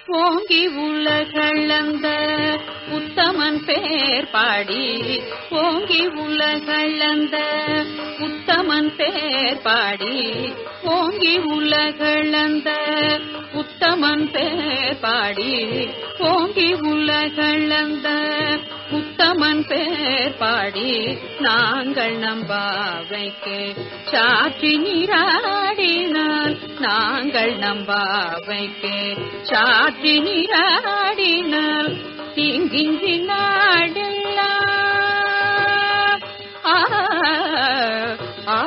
ஓங்கி உலகளந்த உத்தமன் பேர் பாடி ஓங்கி உலகளந்த உத்தமன் பேர் பாடி ஓங்கி உலகளந்த உத்தமன் பேர் பாடி ஓங்கி உலகளந்த உத்தமன் பேர் பாடி நாங்கள் நம்பாவைக்கு சாற்றி நீராடினால் நாங்கள் நம்பாவைக்கு சாற்றி நீராடினால் தீங்கின்றி நாடெல்லாம் ஆ ஆ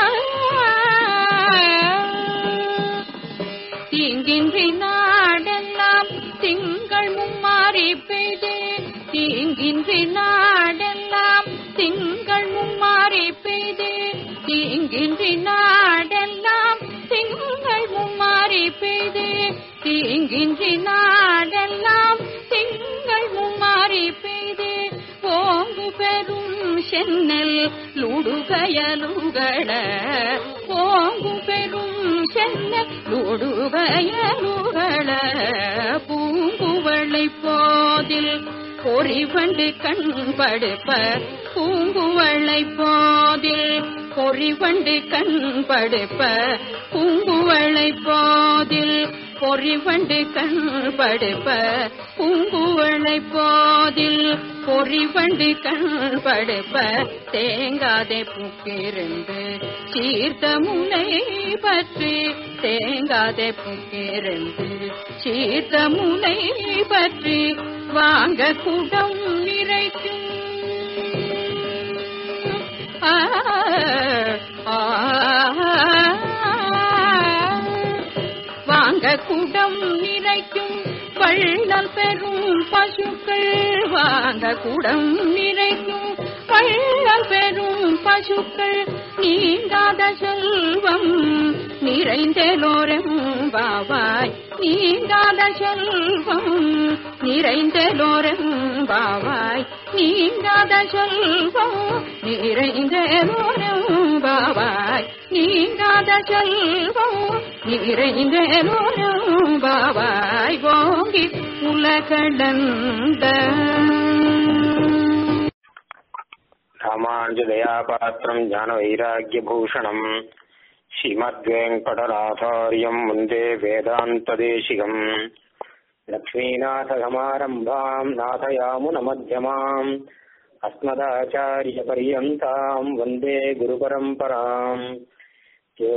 தீங்கின்றி நாடெல்லாம் திங்கள் மும்மாறி பெய்து தீங்கின்றி நாடெல்லாம் திங்கள் மும்மாறி பெய்து தீங்கின்றி நாடெல்லாம் திங்கள் மும்மாறி பெய்து தீங்கின்றி நாடெல்லாம் திங்கள் மும்மாறி பெய்து ஓங்கு பெரும் சென்னல் லுடுகயலுகள ஓங்கு பெரும் சென்னல் லுடுகயலுகள பூங்குவளை போதில் பொறிவண்டு கண் படுப்ப பூங்குவளை போதில் பொறிவண்டு கண் படுப்ப பூங்குவளை போதில் பொறிவண்டு கண் படுப்ப பூங்குவளை போதில் பொறிவண்டு கண் படுப்ப தேங்காதே புக்கிருந்து சீர்த்த முனை பற்றி தேங்காதே புக்கிருந்து சீர்த்த முனை பற்றி வாங்க குடம் நிறைக்கும் ஆ ஆ வாங்க குடம் நிறைக்கும் வள்ளல் பெரும் பசுக்கள் வாங்க குடம் நிறைக்கும் வள்ளல் பெரும் பசுக்கள் நீங்காத செல்வம் நிறைந்தலோரம் பாவாய் நீங்காத செல்வம் நிறைந்தலோரம் பாவாய் நீங்காத செல்வம் நிறைந்தலோரம் பாவாய் நீங்காத செல்வம் நிறைந்தலோரம் பாவாய் ஓங்கி உலகளந்த ராமாஞ்சதயாபாத்திரம் ஞானவைராக்கியபூஷணம் ஸ்ரீமத்வேங்கடநாதாரியம் வந்தே வேதாந்ததேசிகம் லக்ஷ்மீநாதசமாரம்பாம் நாதயாமுனமध्यமாம் अस्मदाचार्यपर्यन्ताम् वन्दे गुरुपरम्पराम् यो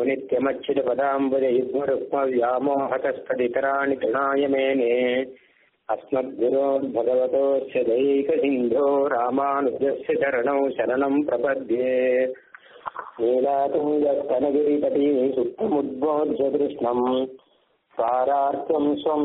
नित्यमच्युतपदाम्बुजयुग्मरुक्मव्यामोहतस्तदितराणि तृणाय मेने अस्मद्गुरोर्भगवतोऽस्य दैकसिन्धो रामानुजस्य चरणौ शरणम् प्रपद्ये नीलातुङ्गस्तनगिरिपति सुप्तमुद्बोध्य कृष्णम् सारार्थ्यम् स्वम्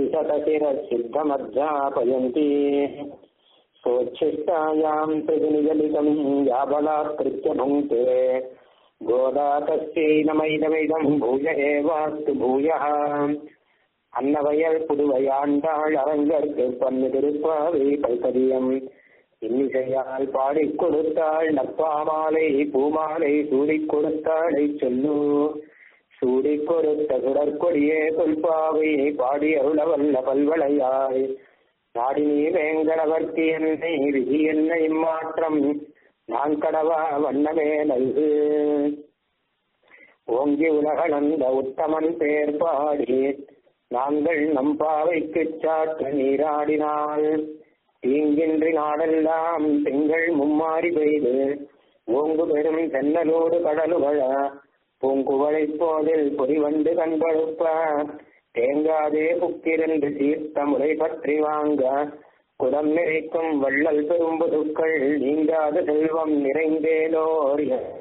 श्रुतिशतशिरसिद्धमध्यापयन्ती सोच्छिष्टायाम् प्रतिनिगलितम् याबलात्कृत्य भुङ्क्ते गोदा तस्यै नमैदमिदम् भूय एवास्तु भूयः அன்னவயல் புதுவையாண்டாள் அரங்கற்கு பன்னு திருப்பாவை பல்கதியம் இன்னிசையால் பாடிக் கொடுத்தாள் நப்பாமாலை பூமாலை சூடிக் கொடுத்தாளை சொல்லு சூடிக் கொடுத்த சுடற்கொடியே தொல்பாவை பாடி அருளவல்ல பல்வளையாய் நாடினி வேங்கடவர்த்தி என்னை விதி என்ன இம்மாற்றம் நான் கடவா வண்ணமே நல்கு ஓங்கி உலகளந்த உத்தமன் பேர் பாடி நாங்கள் நம்பாவைக்கு சாற்று நீராடினால் தீங்கின்றி நாடெல்லாம் திங்கள் மும்மாறி பெய்து ஓங்கு பெரும் தென்னலோடு கடலுகள பூங்குவளை போதில் பொறிவண்டு கண்பழுப்ப தேங்காதே புக்கிரண்டு தீர்த்த முறை பற்றி வாங்க குடம் நிறைக்கும் வள்ளல் பெரும்புதுக்கள் நீங்காத செல்வம் நிறைந்தேலோர்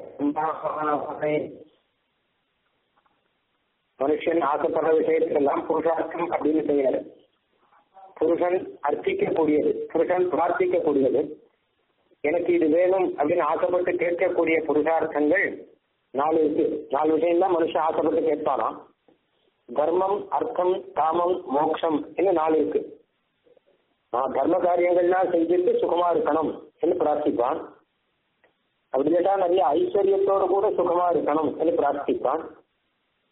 மனுஷன் ஆசைப்படுற விஷயத்துக்கெல்லாம் புருஷார்த்தம் அப்படின்னு செய்யறது புருஷன் அர்ச்சிக்கக்கூடியது புருஷன் பிரார்த்திக்கக்கூடியது எனக்கு இது வேணும் அப்படின்னு ஆசைப்பட்டு கேட்கக்கூடிய புருஷார்த்தங்கள் நாலு இருக்கு நாலு விஷயம் தான் மனுஷன் ஆசைப்பட்டு கேட்பானாம் தர்மம் அர்த்தம் காமம் மோட்சம் என்று நாலு இருக்கு நான் தர்ம காரியங்கள்லாம் செஞ்சுட்டு சுகமா இருக்கணும் என்று பிரார்த்திப்பான் அப்படி கேட்டா நிறைய ஐஸ்வர்யத்தோடு கூட சுகமா இருக்கணும் என்று பிரார்த்திப்பான்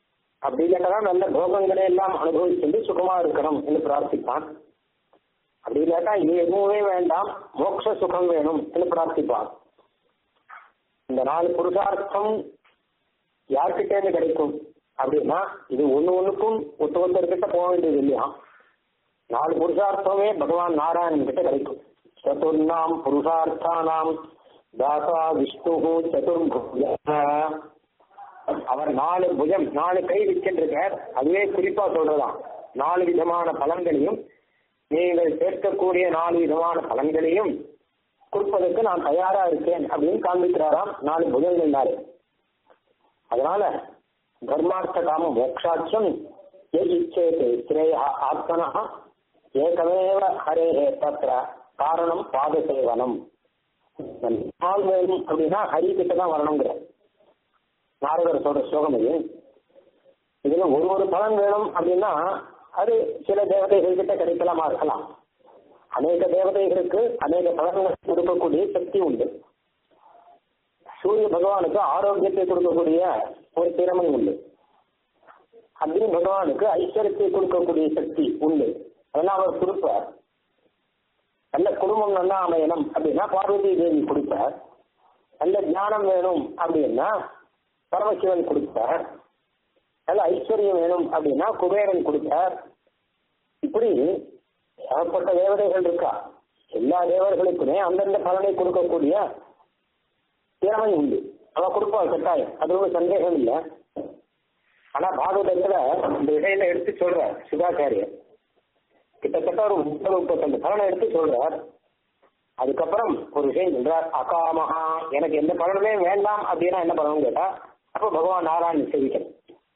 அப்படி இல்லாட்டதான் நல்ல போகங்களை எல்லாம் அனுபவிச்சுட்டு சுகமா இருக்கணும் என்று பிரார்த்திப்பான் அப்படி இல்லாட்டா இது எதுவுமே வேண்டாம் மோட்ச சுகம் வேணும் என்று பிரார்த்திப்பான் இந்த நாலு புருஷார்த்தம் யார்கிட்ட இருந்து கிடைக்கும் அப்படின்னா இது ஒண்ணு ஒண்ணுக்கும் ஒத்து ஒருத்தர்கிட்ட போக வேண்டியது இல்லையா நாலு புருஷார்த்தமே பகவான் நாராயணன் கிட்ட கிடைக்கும் சதுர்ணாம் புருஷார்த்தானாம் தாசா விஷ்ணு சதுர்புஜ அவர் நாலு புஜம் நாலு கை வச்சிருக்கார் அதுவே குறிப்பா சொல்றதாம் நாலு விதமான பலன்களையும் நீங்கள் சேர்க்கக்கூடிய நாலு விதமான பலன்களையும் கொடுப்பதற்கு நான் தயாரா இருக்கேன் அப்படின்னு காண்பிக்கிறாராம் நாலு புஜங்கள்னாலே அதனால தர்மார்த்த காம மோக்ஷாட்சம் ஏஜிச்சேது ஸ்ரேய ஆத்மனா ஏகமேவ ஹரே தத்ர காரணம் பாத சேவனம் நாள் வேணும் அப்படின்னா ஹரி கிட்ட தான் வரணுங்கிற நாரதர் சொல்ற ஸ்லோகம் இது இதுல ஒரு ஒரு பலன் வேணும் அப்படின்னா அது சில தேவதைகள் கிட்ட கிடைக்கலாமா இருக்கலாம் அநேக தேவதைகளுக்கு அநேக பலன்கள் கொடுக்கக்கூடிய சக்தி உண்டு சூரிய பகவானுக்கு ஆரோக்கியத்தை கொடுக்கக்கூடிய ஒரு திறமை உண்டு அக்னி பகவானுக்கு ஐஸ்வர்யத்தை கொடுக்கக்கூடிய சக்தி உண்டு அதெல்லாம் அவர் கொடுப்பார் நல்ல குடும்பம் நல்லா அமையணும் அப்படின்னா பார்வதி தேவி கொடுப்பார் நல்ல ஞானம் வேணும் அப்படின்னா பரமசிவன் கொடுப்பார் நல்ல ஐஸ்வர்யம் வேணும் அப்படின்னா குபேரன் கொடுப்பார் இப்படி ஏகப்பட்ட தேவதைகள் இருக்கா எல்லா தேவர்களுக்குமே அந்தந்த பலனை கொடுக்கக்கூடிய திறமை உண்டு அவன் கொடுப்பான் கட்டாயம் அது ஒன்றும் சந்தேகம் இல்லை ஆனா பாகவதத்துல இந்த இடையில எடுத்து சொல்றார் சுதாச்சாரியர் கிட்டத்தட்ட ஒரு முப்பது முப்பத்தஞ்சு பலனை எடுத்து சொல்றார் அதுக்கப்புறம் ஒரு விஷயம் சொல்றார் அகாமஹா எனக்கு எந்த பலனுமே வேண்டாம் அப்படின்னா என்ன பண்ணணும் கேட்டா அப்ப பகவான் நாராயணன் சேவிக்கணும்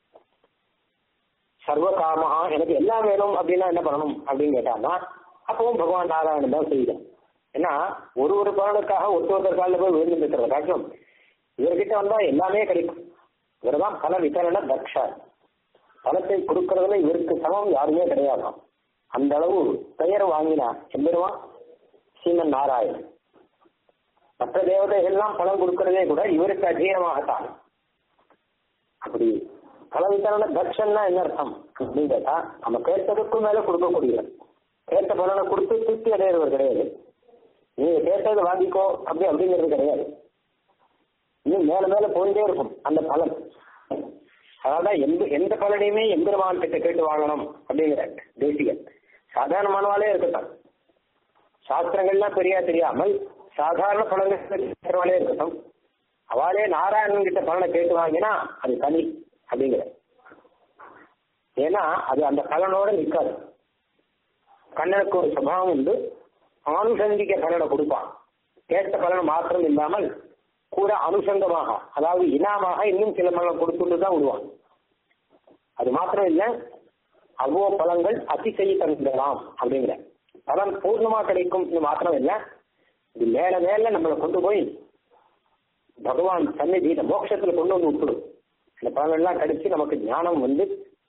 சர்வ காமஹா எனக்கு எல்லாம் வேணும் அப்படின்னா என்ன பண்ணணும் அப்படின்னு கேட்டான்னா அப்பவும் பகவான் நாராயணன் தான் செய்யணும் ஏன்னா ஒரு ஒரு பலனுக்காக ஒருத்தர் ஒருத்தர் காலில் போய் விழுந்து இருக்கிறத காட்டும் இவர்கிட்ட வந்தா எல்லாமே கிடைக்கும் இவர்தான் பல விசாரண தக்ஷா பலத்தை கொடுக்கறதுல இவருக்கு சமம் யாருமே கிடையாதாம் அந்த அளவு பெயர் வாங்கினார் எம்பெருவான் சீமன் நாராயணன் மற்ற தேவதைகள்லாம் பலம் கொடுக்கறதே கூட இவருக்கு அധീனமாகத்தான் அப்படி பல விசாரண தக்ஷன்னா என்ன அர்த்தம் அப்படின்னு கேட்டா நம்ம கேட்டதுக்கும் மேல கொடுக்கக்கூடியவர் கேட்ட பலனை கொடுத்து திருப்தி அடையிறவர் கிடையாது நீங்க கேட்டதை வாங்கிக்கோ அப்படி அப்படிங்கிறது கிடையாது இன்னும் மேல மேல போயிட்டே இருக்கும் அந்த பலன் அதான் எந்த எந்த பலனையுமே எம்பெருமான் கிட்ட கேட்டு வாங்கணும் அப்படிங்கிற தேசிகன் சாதாரணமானவாளே இருக்கட்டும் சாஸ்திரங்கள்லாம் பெரியா தெரியாமல் சாதாரண பலன்கள் கேட்கிறவாளே இருக்கட்டும் அவளே நாராயணன் கிட்ட பலனை கேட்டு வாங்கினா அது தனி அப்படிங்கிற ஏன்னா அது அந்த பலனோட நிற்காது கண்ணனுக்கு ஒரு சுபாவம் உண்டு ஆனுசங்கிக்க பலனை கொடுப்பான் கேட்ட பலன் மாத்திரம் இல்லாமல் கூட அனுசங்கமாக அதாவது இனாமாக இன்னும் சில பலன் கொடுத்துட்டு தான் விடுவான் அது மாத்திரம் இல்ல அவ்வளோ பலன்கள் அதிசயி தந்துடலாம் அப்படிங்கிற பலன் பூர்ணமா கிடைக்கும் இது மாத்திரம் இல்ல இது மேல மேல நம்மளை கொண்டு போய் பகவான் சந்நிதியில மோட்சத்துல கொண்டு வந்து விட்டுடும் இந்த பலன் எல்லாம் கிடைச்சு நமக்கு ஞானம் வந்து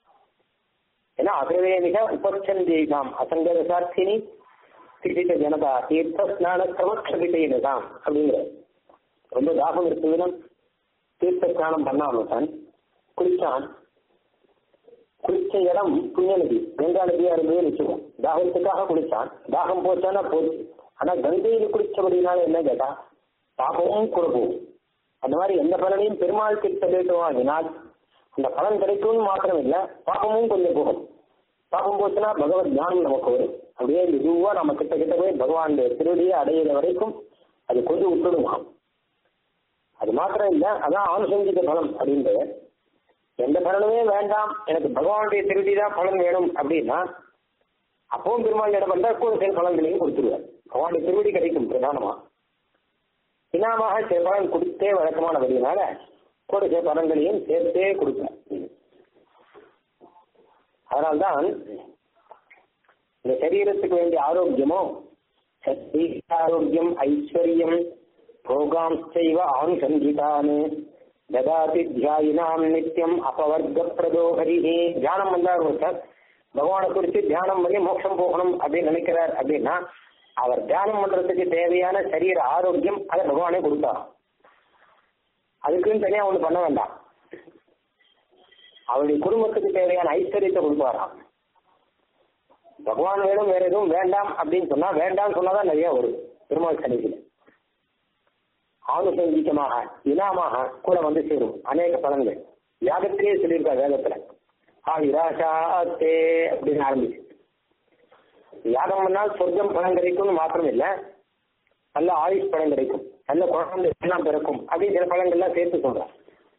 ஏன்னா அகிரவே மிக உபச்சந்தீகாம் அசங்கர சார்த்தினி திட்ட ஜனதா தீர்த்த ஸ்நான கிரமக்ஷபிதான் அப்படிங்கிற ரொம்ப தாகம் இருக்குதுன்னா தீர்த்த ஸ்நானம் பண்ணாம தான் குளிச்சான் குளிச்ச இடம் புண்ணிய நதி கங்கா நதியா இருந்தது வச்சுக்கோம் தாகத்துக்காக குளிச்சான் தாகம் போச்சானா போச்சு ஆனா கங்கையில் குளிச்சபடினால என்ன கேட்டா பாபமும் கூட போகும் அந்த மாதிரி எந்த பலனையும் பெருமாள் கிட்ட கேட்டு வாங்கினால் அந்த பலன் கிடைக்கும்னு மாத்திரம் இல்ல பாபமும் கொஞ்சம் போகும் பாபம் போச்சுன்னா பகவத் ஞானம் நமக்கு வரும் அப்படியே மெதுவா நம்ம கிட்ட கிட்ட போய் பகவானுடைய திருடியை அடையிற வரைக்கும் அது கொஞ்சம் விட்டுடுவான் அது மாத்திரம் இல்ல அதான் ஆனுசங்கிக பலம் அப்படின்றது எந்த பலனுமே வேண்டாம் எனக்கு பகவானுடைய திருடி தான் பலன் வேணும் அப்படின்னா அப்பவும் பெருமாள் இடம் பண்ணா கூட சில பலன்களையும் கொடுத்துருவார் பகவானுடைய திருவடி கிடைக்கும் பிரதானமா இனாமாக சில பலன் கொடுத்தே வழக்கமான வழியினால கூட சில பலன்களையும் சேர்த்தே கொடுப்பார் அதனால்தான் இந்த சரீரத்துக்கு வேண்டிய ஆரோக்கியமோ ஆரோக்கியம் ஐஸ்வர்யம் भोगांश्चैव आनुषङ्गितान् ददाति தியாயினாம் நித்தியம் அபவர்க்க பிரதோ ஹரிஹி தியானம் வந்தார் ஒருத்தர் பகவானை குறித்து தியானம் பண்ணி மோட்சம் போகணும் அப்படின்னு நினைக்கிறார் அப்படின்னா அவர் தியானம் பண்றதுக்கு தேவையான சரீர ஆரோக்கியம் அதை பகவானே கொடுத்தார் அதுக்குன்னு தனியா ஒண்ணு பண்ண வேண்டாம் அவருடைய குடும்பத்துக்கு தேவையான ஐஸ்வர்யத்தை கொடுப்பாராம் பகவான் வேணும் வேற எதுவும் வேண்டாம் அப்படின்னு சொன்னா வேண்டாம்னு சொன்னாதான் நிறைய வரும் பெருமாள் சன்னிதியில ஆணுசங்கீகமாக இனாமாக கூட வந்து சேரும் அநேக பலன்கள் யாகத்திலேயே சொல்லியிருக்கா வேதத்துல ஆ இராசாத்தே அப்படின்னு ஆரம்பிச்சு யாகம் பண்ணால் சொர்க்கம் பலன் கிடைக்கும்னு மாத்திரம் இல்ல நல்ல ஆயுஷ் பலன் கிடைக்கும் நல்ல குழந்தை எல்லாம் பிறக்கும் அப்படின்னு சில பலன்கள்லாம் சேர்த்து சொல்றான்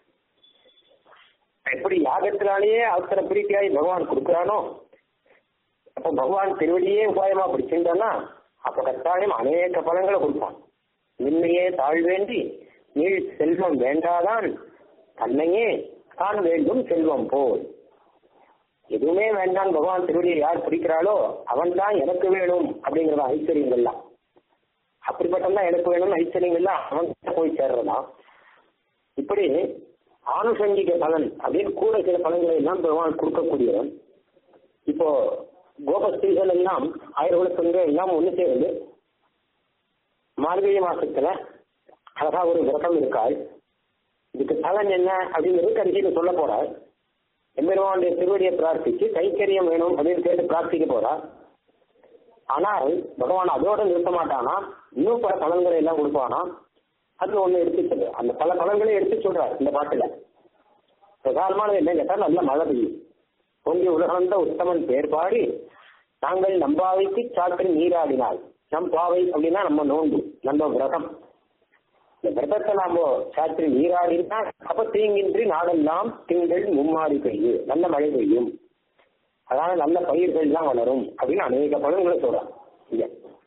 எப்படி யாகத்தினாலேயே அத்தனை பிரீத்தியாகி பகவான் கொடுக்குறானோ அப்ப பகவான் திருவடியே உபாயமா பிடிச்சிருந்தான்னா அப்ப கட்டாயம் அநேக பலன்களை கொடுப்பான் நின்னையே தாழ்வேண்டி நீள் செல்வம் வேண்டாதான் தன்னையே தான் வேண்டும் செல்வம் போல் எதுவுமே வேண்டாம் பகவான் திருவடியை யார் பிடிக்கிறாளோ அவன் தான் எனக்கு வேணும் அப்படிங்கிறத ஐஸ்வர்யங்கள்லாம் அப்படிப்பட்டதான் எனக்கு வேணும் ஐஸ்வர்யங்கள்லாம் அவன் போய் சேர்றதா இப்படி ஆணுசங்கிக பலன் அப்படின்னு கூட சில பலன்களை எல்லாம் பகவான் கொடுக்கக்கூடியவன் இப்போ கோபஸ்திரீகள் எல்லாம் ஆயிரகுல பெண்கள் எல்லாம் ஒண்ணு சேர்ந்து மார்கழி மாசத்துல அழகா ஒரு விரதம் இருக்காள் இதுக்கு பலன் என்ன அப்படிங்கிறது கடைசியில் சொல்ல போறாள் எம்பெருமானுடைய திருவடியை பிரார்த்திச்சு கைக்கரியம் வேணும் அப்படின்னு கேட்டு பிரார்த்திக்க போறா ஆனால் பகவான் அதோட நிறுத்த மாட்டானா இன்னும் பல பலன்களை எல்லாம் கொடுப்பானா அது ஒண்ணு எடுத்து சொல்லு அந்த பல பலன்களை எடுத்து சொல்றார் இந்த பாட்டுல பிரதானமானது என்ன கேட்டா நல்ல மழை பெய்யும் பொங்கி உலகந்த உத்தமன் பேர் பாடி நாங்கள் நம்பாவைக்கு சாற்றில் நீராடினால் நம் பாவை அப்படின்னா நம்ம நோன்பு நம்ம விரதம் இந்த விரதத்தை நாம சாற்றில் நீராடினா அப்ப தீங்கின்றி நாடெல்லாம் திங்கள் மும்மாறி பெய்யும் நல்ல மழை பெய்யும் அதாவது நல்ல பயிர்கள் எல்லாம் வளரும் அப்படின்னு அநேக பலன்களை சொல்றான் இங்க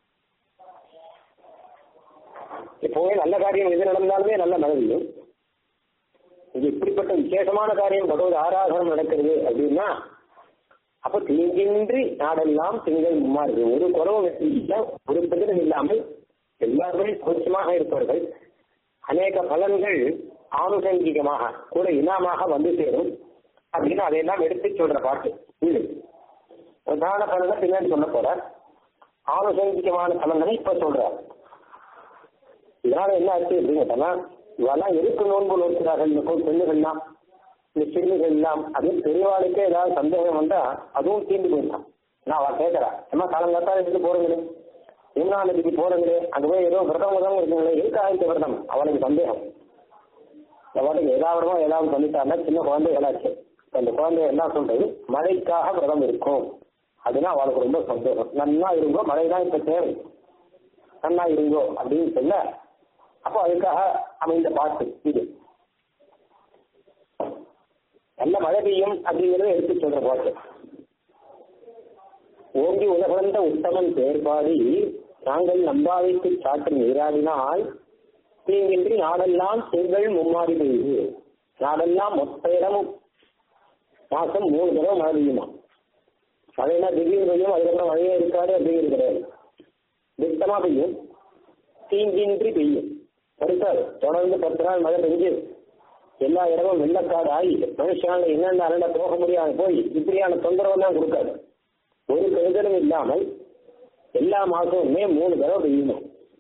எப்பவுமே நல்ல காரியம் எது நடந்தாலுமே நல்ல மழை பெய்யும் இது இப்படிப்பட்ட விசேஷமான காரியம் பகவத் ஆராதனம் நடக்கிறது அப்படின்னா அப்ப தீங்கின்றி நாடெல்லாம் திங்கள் மும்மாறு ஒரு குறவும் இல்லை ஒரு பிரதிடம் இல்லாமல் எல்லாருமே சுத்தமாக இருப்பவர்கள் அநேக பலன்கள் ஆணுசங்கீகமாக கூட இனாமாக வந்து சேரும் அப்படின்னு அதையெல்லாம் எடுத்து சொல்ற பாட்டு இது பிரதான பலனை பின்னாடி சொல்ல போற ஆணுசங்கீகமான பலன்களை இப்ப சொல்றார் இதனால என்ன ஆச்சு அப்படின்னு கேட்டோம்னா இவெல்லாம் எதுக்கு நோன்பு நோக்கிறார்கள் இந்த பெண்ணுகள்லாம் இந்த சிறுமிகள் எல்லாம் அதுவும் பெரியவாளுக்கே ஏதாவது சந்தேகம் வந்தா அதுவும் தீர்ந்து போயிட்டான் நான் அவ கேட்கறா ஏமா காலங்காத்தால இருந்து போறீங்களே யமுனா நதிக்கு போறீங்களே அங்க போய் ஏதோ விரதம் விரதம் இருக்குங்களே எதுக்கு ஆயிரத்தி விரதம் அவனுக்கு சந்தேகம் இந்த பாட்டுக்கு ஏதாவதுமோ ஏதாவது பண்ணிட்டாருன்னா சின்ன குழந்தை ஏதாச்சு அந்த குழந்தை என்ன சொல்றது மழைக்காக விரதம் இருக்கும் அதுனா அவளுக்கு ரொம்ப சந்தோஷம் நன்னா இருங்கோ மழை தான் இப்ப தேவை நன்னா இருங்கோ அப்படின்னு சொல்ல அப்போ அதுக்காக அமைந்த பாட்டு இது நல்ல மழை பெய்யும் அப்படிங்கறத எடுத்து சொல்ற பாட்டு ஓங்கி உலகளந்த உத்தமன் பேர்பாடி நாங்கள் நம்பாவைக்கு சாற்று நீராடினால் தீங்கின்றி நாடெல்லாம் செங்கல் மும்மாறி பெய்யுது நாடெல்லாம் மொத்த இடமும் மாசம் மூணு தடவை மழை பெய்யுமா மழைனா திடீர்னு பெய்யும் அதுக்கப்புறம் மழையே இருக்காது அப்படிங்கிறது கிடையாது திட்டமா பெய்யும் தீங்கின்றி பெய்யும் இருக்காது தொடர்ந்து பத்து நாள் மழை பெஞ்சு எல்லா இடமும் வெள்ளக்காடு ஆகி மனுஷனால என்னென்ன அருள போக முடியாம போய் இப்படியான தொந்தரவு தான் கொடுக்காது ஒரு கெடுதலும் இல்லாமல் எல்லா மாசமுமே மூணு தடவை பெய்யணும்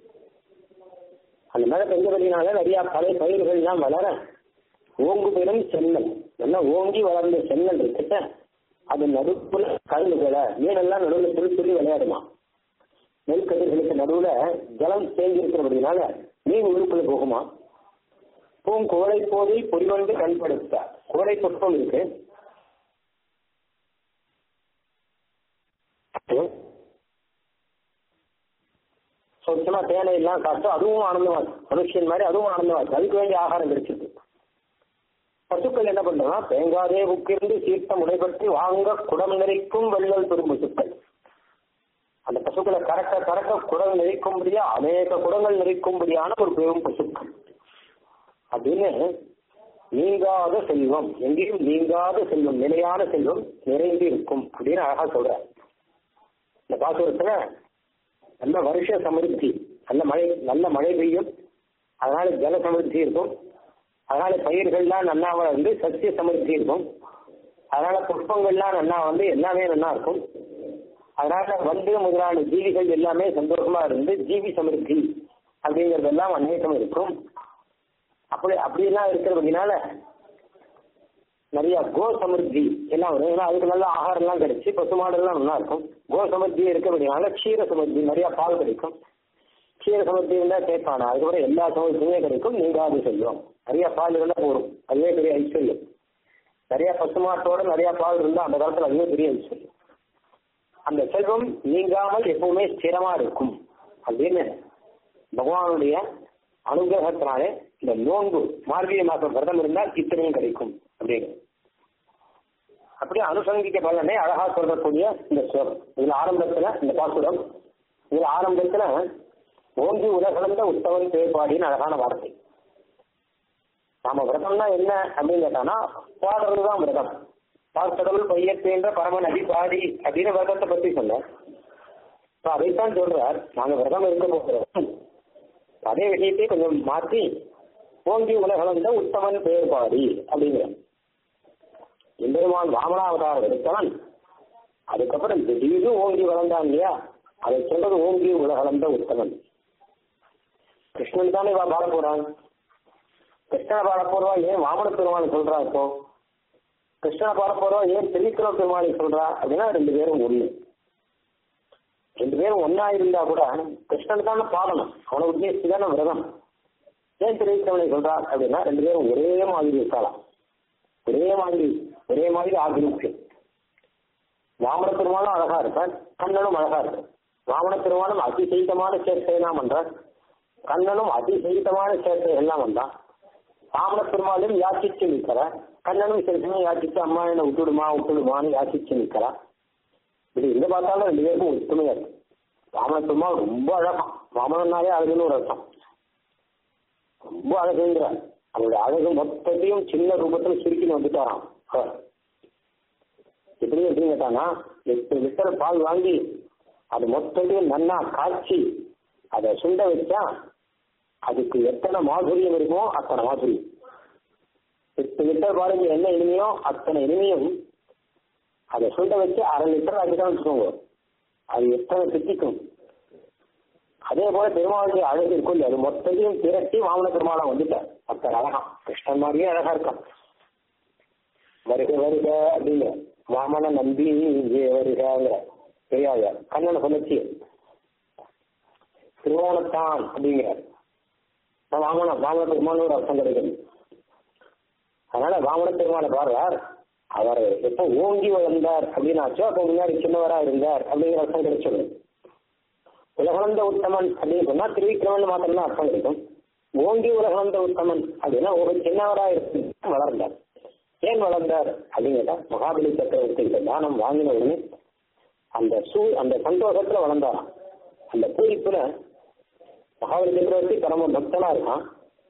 அந்த மழை பெஞ்சபடினால நிறைய பழைய பயிர்கள் எல்லாம் வளர ஓங்கு பெறும் சென்னல் நல்லா ஓங்கி வளர்ந்த சென்னல் இருக்குட்ட அது நடுப்புல கல்லுகளை மீனெல்லாம் நடுவில் துளி துளி விளையாடுமா நெல்கதிர்களுக்கு நடுவுல ஜலம் தேங்கி இருக்கிறபடினால மீன் உள்ளுக்குள்ள போகுமா பூங் கோடை போதில் பொறிவண்டு கண்படுத்த கோடை புஷ்பம் இருக்கு சொச்சமா தேனை எல்லாம் காட்டு அதுவும் ஆனந்தமா இருக்கு மனுஷன் மாதிரி அதுவும் ஆனந்தமா இருக்கு அதுக்கு வேண்டிய ஆகாரம் கிடைச்சிருக்கு பசுக்கள் என்ன பண்றோம்னா தேங்காதே உக்கிருந்து சீர்த்தம் உடைபற்றி வாங்க குடம் நிறைக்கும் வெள்ளல் பெரும் பசுக்கள் அந்த பசுக்களை கறக்க கறக்க குடம் நிறைக்கும்படியா அநேக குடங்கள் நிறைக்கும்படியான ஒரு பெரும் பசுக்கள் அப்படின்னு நீங்காத செல்வம் எங்கேயும் நீங்காத செல்வம் நிலையான செல்வம் நிறைந்து இருக்கும் அப்படின்னு அழகா சொல்ற இந்த பாசுரத்துல நல்ல வருஷ சமிருத்தி நல்ல மழை நல்ல மழை பெய்யும் அதனால ஜல சமிருத்தி இருக்கும் அதனால பயிர்கள்லாம் நல்லா வந்து சத்திய சமிருத்தி இருக்கும் அதனால புஷ்பங்கள்லாம் நல்லா வந்து எல்லாமே நல்லா இருக்கும் அதனால வந்து முதலான ஜீவிகள் எல்லாமே சந்தோஷமா இருந்து ஜீவி சமிருத்தி அப்படிங்கறதெல்லாம் அநேகம் இருக்கும் அப்படி அப்படிலாம் இருக்கிறதுனால நிறைய கோ சமிருத்தி எல்லாம் வரும் ஏன்னா அதுக்கு நல்ல ஆகாரம்லாம் கிடைச்சி பசு மாடெல்லாம் நல்லா இருக்கும் கோ சமிருத்தி இருக்கக்கூடியனால க்ஷீர சமிருத்தி நிறைய பால் கிடைக்கும் க்ஷீர சமிருத்தி இருந்தால் சேர்ப்பானா அதுக்கப்புறம் எல்லா சமயத்துமே கிடைக்கும் நீங்காது செல்வம் நிறைய பால் இருந்தால் போடும் அதுவே பெரிய ஐஸ்வர்யம் நிறைய பசுமாட்டோட நிறைய பால் இருந்தால் அந்த காலத்தில் அதுவே பெரிய ஐஸ்வர்யம் அந்த செல்வம் நீங்காமல் எப்பவுமே ஸ்திரமா இருக்கும் அப்படின்னு பகவானுடைய அனுகிரகத்தினாலே இந்த நோன்பு மார்கழி மாசம் விரதம் இருந்தால் இத்தனையும் கிடைக்கும் அப்படின்னு அப்படியே அனுசங்கிக்க பலனை அழகா சொல்லக்கூடிய இந்த ஸ்லோகம் இதுல ஆரம்பத்துல இந்த பாசுரம் இதுல ஆரம்பத்துல ஓங்கி உலகளந்த உத்தவன் பேர்பாடின்னு அழகான வார்த்தை நாம விரதம்னா என்ன அப்படின்னு கேட்டானா பாடுறதுதான் விரதம் பார்க்கடவுள் பையத்தேன்ற பரம நதி பாடி அப்படின்னு விரதத்தை பத்தி சொன்ன அதைத்தான் சொல்றார் நாங்க விரதம் இருக்க போகிறோம் அதே விஷயத்தை கொஞ்சம் மாற்றி ஓங்கி உலகளந்த உத்தமன் பேர்பாடி அப்படிங்கிற எம்பெருமான் வாமனாவதாரம் எடுத்தவன் அதுக்கப்புறம் திடீர்னு ஓங்கி வளர்ந்தான் இல்லையா அதை சொல்றது ஓங்கி உலகளந்த உத்தமன் கிருஷ்ணன் தானே இவா பாட போறான் கிருஷ்ணனை பாட போறவா ஏன் வாமன பெருமாள் சொல்றா இப்போ கிருஷ்ணனை பாட போறவா ஏன் திரிக்கிற பெருமாளை சொல்றா அப்படின்னா ரெண்டு பேரும் ஒண்ணு ரெண்டு பேரும் ஒன்னா இருந்தா கூட கிருஷ்ணன் தானே பாடணும் அவனை உத்தேசித்து தானே விரதம் ஏன் திரைக்கிறவனை சொல்றா அப்படின்னா ரெண்டு பேரும் ஒரே மாதிரி இருக்கலாம் ஒரே மாதிரி ஒரே மாதிரி ஆகிருக்கும் வாமன பெருமாளும் அழகா இருப்பார் கண்ணனும் அழகா இருப்பார் வாமன பெருமாளும் அதிசயித்தமான சேஷ்டையெல்லாம் பண்றார் கண்ணனும் அதிசயித்தமான சேஷ்டை எல்லாம் வந்தான் வாமன பெருமாளும் யாச்சிச்சு நிற்கிறார் கண்ணனும் சில சமயம் யாச்சிச்சு அம்மா என்ன விட்டுடுமா விட்டுடுமான்னு யாச்சிச்சு நிற்கிறார் இப்படி எங்க பார்த்தாலும் ரெண்டு பேருக்கும் ஒத்துமையா இருக்கு வாமன பெருமாள் ரொம்ப அழகாம் வாமனனாலே அழகுன்னு ஒரு அர்த்தம் ரொம்ப அழகுங்கிறார் அவருடைய அழகு மொத்தத்தையும் சின்ன ரூபத்தில் சுருக்கின்னு வந்துட்டாராம் அவர் எப்படி எப்படின்னு கேட்டானா எட்டு லிட்டர் பால் வாங்கி அது மொத்தத்தையும் நன்னா காய்ச்சி அதை சுண்ட வச்சா அதுக்கு எத்தனை மாதுரியம் இருக்குமோ அத்தனை மாதுரியம் எட்டு லிட்டர் பாலுக்கு என்ன இனிமையோ அத்தனை இனிமையும் அதை சுண்ட வச்சு அரை லிட்டர் ஆக்கிதான் வச்சுக்கோங்க அது எத்தனை திட்டிக்கும் அதே போல பெருமாளுடைய அழகு இருக்கும் அது மொத்தத்தையும் திரட்டி வாமன பெருமாளை வந்துட்டார் அத்தனை அழகா கிருஷ்ணன் மாதிரியே அழகா இருக்கான் வருக வருக அப்படின்னு வாமன நம்பி இங்கே வருகிற பெரியாய கண்ணனை சொல்லிச்சு திருவோணத்தான் அப்படிங்கிறார் வாமன வாமன பெருமாள் ஒரு அர்த்தம் கிடைக்கும் அதனால வாமன பெருமாளை பாடுறார் அவர் எப்போ ஓங்கி வளர்ந்தார் அப்படின்னாச்சோ அப்போ முன்னாடி சின்னவரா இருந்தார் அப்படிங்கிற அர்த்தம் கிடைச்சிடும் உலகளந்த உத்தமன் அப்படின்னு சொன்னா திருவிக்கிரமன் மாத்திரம் அர்த்தம் கிடைக்கும் ஓங்கி உலகளந்த உத்தமன் அப்படின்னா ஒரு சின்னவரா இருக்கு வளர்ந்தார் ஏன் வளர்ந்தார் அப்படின்னு கேட்டா மகாபலி சக்கரவர்த்தி தானம் வாங்கின உடனே அந்த சூ அந்த சந்தோஷத்துல வளர்ந்தாராம் அந்த பூரிப்புல மகாபலி சக்கரவர்த்தி பரம பக்தனா இருக்கான்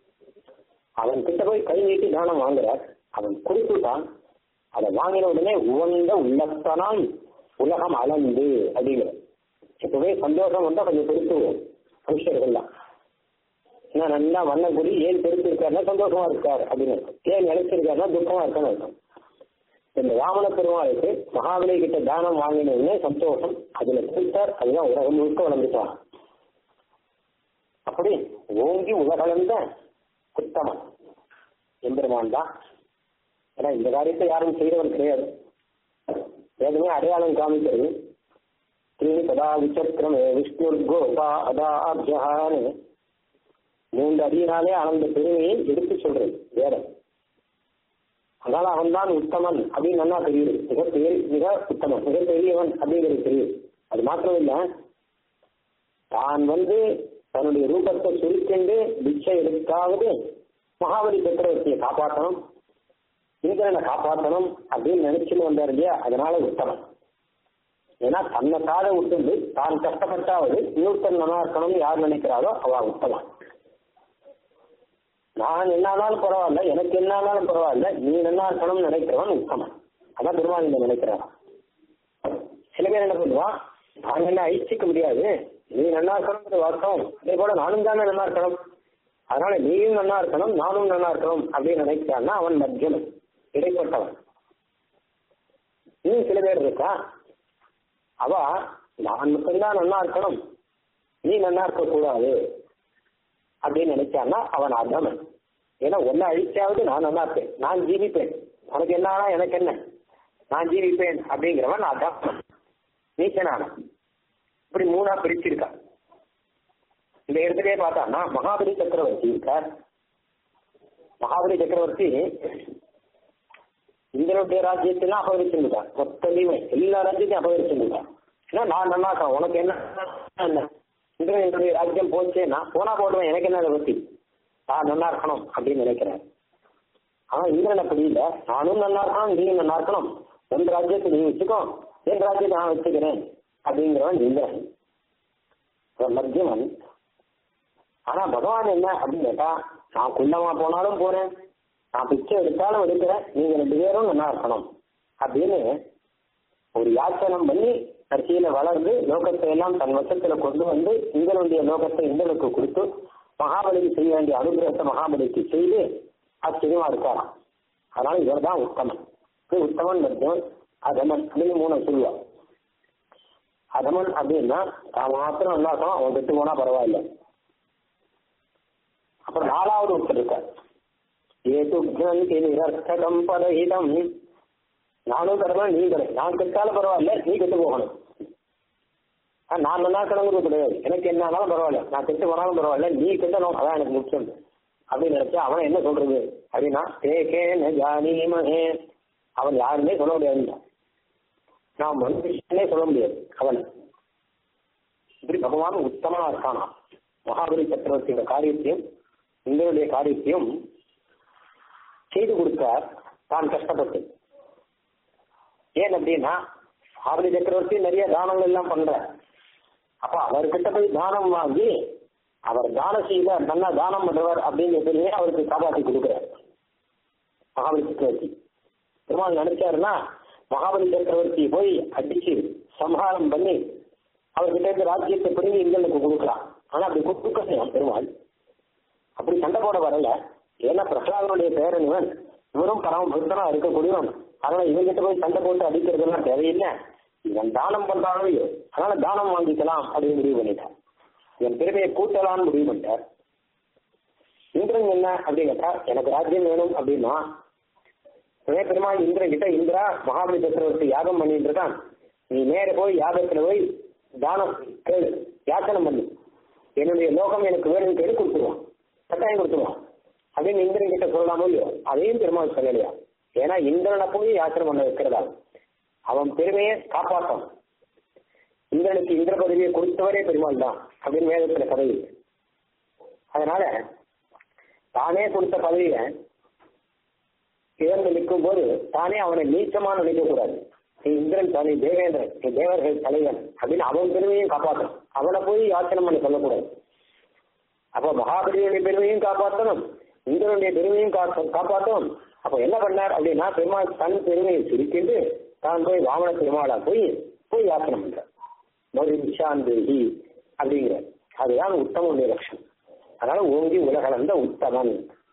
அவன் கிட்ட போய் கை நீட்டி தானம் வாங்குறார் அவன் குறிப்பிட்டான் அதை வாங்கின உடனே உவந்த உள்ளத்தனால் உலகம் அளந்து அப்படிங்கிற இப்பவே சந்தோஷம் வந்தா கொஞ்சம் பெருத்துவோம் மனுஷர்கள்லாம் ஏன்னா நல்லா வண்ணங்குடி ஏன் பெருத்து இருக்காருன்னா சந்தோஷமா இருக்கார் அப்படின்னு ஏன் நினைச்சிருக்காருன்னா துக்கமா இருக்கான்னு அர்த்தம் இந்த வாமன பெருமாளுக்கு மகாபலி கிட்ட தானம் வாங்கினதுமே சந்தோஷம் அதுல கொடுத்தார் அதுதான் உலகம் முழுக்க வளர்ந்துட்டான் அப்படி ஓங்கி உலகளந்த குத்தமன் எம்பெருமான் தான் ஏன்னா இந்த காரியத்தை யாரும் செய்தவர் கிடையாது ஏற்கனவே அடையாளம் காமிக்கிறது ஸ்ரீ கதா விசக்கிரமே விஷ்ணு கோபா அதாபியான்னு மூன்று அடியினாலே அந்த பெருமையை எடுத்து சொல்றது வேதம் அதனால அவன் தான் உத்தமன் அப்படின்னு நல்லா தெரியுது மிக பெரிய மிக உத்தமன் மிக பெரியவன் அப்படிங்கிறது தெரியுது அது மாத்திரம் இல்ல தான் வந்து தன்னுடைய ரூபத்தை சுருக்கெண்டு பிச்சை எடுத்தாவது மகாபலி சக்கரவர்த்தியை காப்பாற்றணும் இந்திரனை காப்பாற்றணும் அப்படின்னு நினைச்சுன்னு வந்தார் இல்லையா அதனால உத்தமன் ஏன்னா தன்னை காதை விட்டு தான் கஷ்டப்பட்டாவது இன்னொருத்தன் நல்லா இருக்கணும்னு யார் நினைக்கிறாரோ அவ உத்தமன் நான் என்னானாலும் பரவாயில்ல எனக்கு என்னானாலும் பரவாயில்ல நீ நல்லா இருக்கணும்னு நினைக்கிறவன் உத்தமன் அதான் பெருமாள் இந்த நினைக்கிறான் சில பேர் என்ன பண்ணுவான் நான் என்ன ஐச்சிக்க முடியாது நீ நல்லா இருக்கணும்ன்றது வார்த்தம் அதே போல நானும் தானே நல்லா இருக்கணும் அதனால நீயும் நல்லா இருக்கணும் நானும் நல்லா இருக்கணும் அப்படின்னு நினைக்கிறான்னா அவன் மத்தியமன் இடைப்பட்டவன் இன்னும் சில பேர் இருக்கா அவ நான் மட்டும்தான் நல்லா இருக்கணும் நீ நல்லா இருக்க கூடாது அப்படின்னு நினைச்சான்னா அவன் அதமன் ஏன்னா ஒன்ன அழிச்சாவது நான் நல்லா இருப்பேன் நான் ஜீவிப்பேன் உனக்கு என்ன ஆனா எனக்கு என்ன நான் ஜீவிப்பேன் அப்படிங்கிறவன் நான் தான் நீச்சனான இப்படி மூணா பிரிச்சிருக்கா இந்த இடத்துலயே பார்த்தான்னா மகாபலி சக்கரவர்த்தி இருக்கார் மகாபலி சக்கரவர்த்தி இந்திரனுடைய ராஜ்யத்தெல்லாம் அபகரிச்சிருந்தான் மொத்தத்தையுமே எல்லா ராஜ்யத்தையும் அபகரிச்சிருந்தான் ஏன்னா நான் நல்லா இருக்கேன் உனக்கு என்ன என்ன இந்திரன் என்னுடைய ராஜ்யம் போச்சேன்னா போனா போடுவேன் எனக்கு என்ன அதை பத்தி நான் நல்லா இருக்கணும் அப்படின்னு நினைக்கிறேன் ஆனா இந்திரன் அப்படி இல்லை நானும் நல்லா இருக்கணும் நீயும் நல்லா இருக்கணும் உன் ராஜ்யத்தை நீ வச்சுக்கோ என் ராஜ்யத்தை நான் வச்சுக்கிறேன் அப்படிங்கிறவன் இந்திரன் அவன் மத்தியமன் ஆனா பகவான் என்ன அப்படின்னு கேட்டா நான் குள்ளமா போனாலும் போறேன் நான் பிச்சை எடுத்தாலும் எடுக்கிறேன் நீங்க ரெண்டு பேரும் நல்லா இருக்கணும் அப்படின்னு ஒரு யாச்சனம் பண்ணி கட்சியில வளர்ந்து லோகத்தை எல்லாம் தன் வசத்துல கொண்டு வந்து இந்திரனுடைய லோகத்தை இந்திரனுக்கு கொடுத்து மகாபலிக்கு செய்ய வேண்டிய அனுகிரகத்தை மகாபலிக்கு செய்து ஆச்சரியமா இருக்காராம் அதனால இவர் தான் உத்தமன் இது உத்தமன் மத்தியவன் அதமன் அப்படின்னு மூணு சொல்லுவார் அதமன் அப்படின்னா தான் மாத்திரம் நல்லா இருக்கணும் அவன் விட்டு போனா பரவாயில்ல அப்புறம் நாலாவது ஒருத்தர் இருக்கார் ஏது கிரந்தி நிரர்த்தகம் பதஹிதம் நானும் தருவேன் நீ தரு நான் கெட்டாலும் பரவாயில்ல நீ கெட்டு போகணும் ஆ, நான் நல்லா கிளம்புறது கிடையாது எனக்கு என்ன ஆனாலும் பரவாயில்ல நான் கெட்டு போனாலும் பரவாயில்ல நீ கெட்டணும் அதான் எனக்கு முக்கியம் அப்படின்னு நினைச்சா அவன் என்ன சொல்றது அப்படின்னா தே கே ந ஜானீமஹே அவன் யாருன்னே சொல்ல முடியாது நான் மனுஷனே சொல்ல முடியாது அவன் இப்படி பகவான் உத்தமனா இருக்கானா மகாபலி சக்கரவர்த்தியோட காரியத்தையும் இந்திரனுடைய காரியத்தையும் செய்து கொடுத்தார் தான் கஷ்டப்பட்டு ஏன் அப்படின்னா மகாபலி சக்கரவர்த்தி நிறைய தானங்கள் எல்லாம் பண்றார் அப்ப அவர்கிட்ட போய் தானம் வாங்கி அவர் தானம் செய்த நல்லா தானம் பண்றவர் அப்படிங்கிற பெருமையை அவருக்கு காப்பாற்றி கொடுக்கிறார் மகாபலி சக்கரவர்த்தி பெருமாள் நினைச்சாருன்னா மகாபலி சக்கரவர்த்தி போய் அடிச்சு சம்ஹாரம் பண்ணி அவர்கிட்ட இருந்து ராஜ்யத்தை பிடிங்கி இந்திரனுக்கு கொடுக்கலாம் ஆனா அப்படி கொடுக்க பெருமாள் அப்படி சண்டை போட வரல ஏன்னா பிரகலாதனுடைய பேரன் இவன் இவரும் பரம பக்தனா இருக்கக்கூடியவன் அதனால இவன்கிட்ட போய் சண்டை போட்டு அடிக்கிறதுலாம் தேவையில்லை இவன் தானம் பண்றானோ இல்லையோ அதனால தானம் வாங்கிக்கலாம் அப்படின்னு முடிவு பண்ணிட்டான் இவன் பெருமையை கூட்டலாம்னு முடிவு பண்ணிட்டார் இந்திரன் என்ன அப்படின்னு கேட்டா எனக்கு ராஜ்யம் வேணும் அப்படின்னா உடனே பெருமாள் இந்திரன் கிட்ட இந்திரா மகாபலி சக்கரவர்த்தி யாகம் பண்ணிட்டு இருக்கான் நீ நேர போய் யாகத்துல போய் தானம் கேளு யாச்சனம் பண்ணு என்னுடைய லோகம் எனக்கு வேணும் கேடு கொடுத்துருவான் கட்டாயம் கொடுத்துருவான் அப்படின்னு இந்திரன் கிட்ட சொல்லலாமோ இல்லையோ அதையும் பெருமாள் சொல்லலையா ஏன்னா இந்திரனை போய் யாத்திரை பண்ண வைக்கிறதா அவன் பெருமையை காப்பாற்றும் இந்திரனுக்கு இந்திர பதவியை கொடுத்தவரே பெருமாள் தான் அப்படின்னு வேதத்துல கதை இருக்கு அதனால தானே கொடுத்த பதவியை இழந்து நிற்கும் போது தானே அவனை நீச்சமா நினைக்க கூடாது நீ இந்திரன் தனி தேவேந்திரன் நீ தேவர்கள் தலைவன் அப்படின்னு அவன் பெருமையும் காப்பாற்றும் அவனை போய் யாச்சனம் பண்ண சொல்லக்கூடாது அப்ப மகாபலியுடைய பெருமையும் காப்பாற்றணும் இந்திரனுடைய பெருமையும் காப்ப- காப்பாற்றணும் அப்ப என்ன பண்ணார் அப்படின்னா பெருமாள் தன் பெருமையை சுருக்கிட்டு தான் போய் வாமன பெருமாளா போய் போய் யாத்திரை பண்றார் மௌரி விஷாந்தேகி அப்படிங்கிற அதுதான் உத்தமனுடைய லட்சணம் அதனால ஓங்கி உலகளந்த உத்தமன்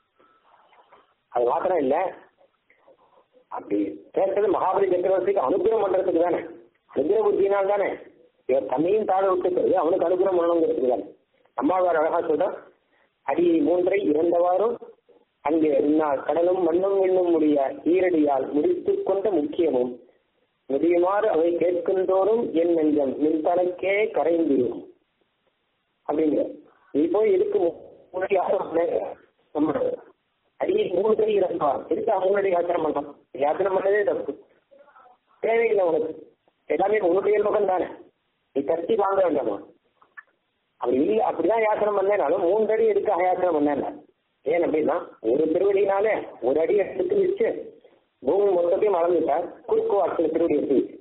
அது மாத்திரம் இல்ல அப்படி கேட்டது மகாபலி சக்கரவர்த்திக்கு அனுகிரகம் பண்றதுக்கு தானே அனுகிரக புத்தியினால் தானே இவர் தன்னையும் தாழ விட்டுக்கிறது அவனுக்கு அனுகிரகம் பண்ணணுங்கிறதுக்கு தானே அம்மாவார் அழகா சொல்ற அடி மூன்றை இறந்தவாறும் அங்கே என்னால் கடலும் மண்ணும் எண்ணும் முடிய ஈரடியால் முடித்துக் கொண்ட முக்கியமும் முடியுமாறு அவை கேட்கின்றோறும் என் நெஞ்சம் நின் தனக்கே கரைந்திரும் அப்படிங்கிற நீ போய் எதுக்கு முன்னாடி யாரும் நம்ம அடியை மூணு கை இறங்குவார் எதுக்கு அவங்களுடைய யாத்திரம் பண்ணலாம் யாத்திரம் பண்ணதே தப்பு தேவையில்லை உனக்கு எல்லாமே உன்னுடைய மகன் தானே நீ கட்டி வாங்க வேண்டாமா அப்படி இல்லை அப்படிதான் யாத்திரம் பண்ணேனாலும் மூன்று அடி எதுக்காக யாத்திரம் பண்ணேன் ஏன் அப்படின்னா ஒரு திருவடினாலே ஒரு அடி எடுத்து வச்சு பூமி மொத்தத்தையும் அளந்துட்டார் குறுக்கு வாட்டில் திருவடி எடுத்து வச்சு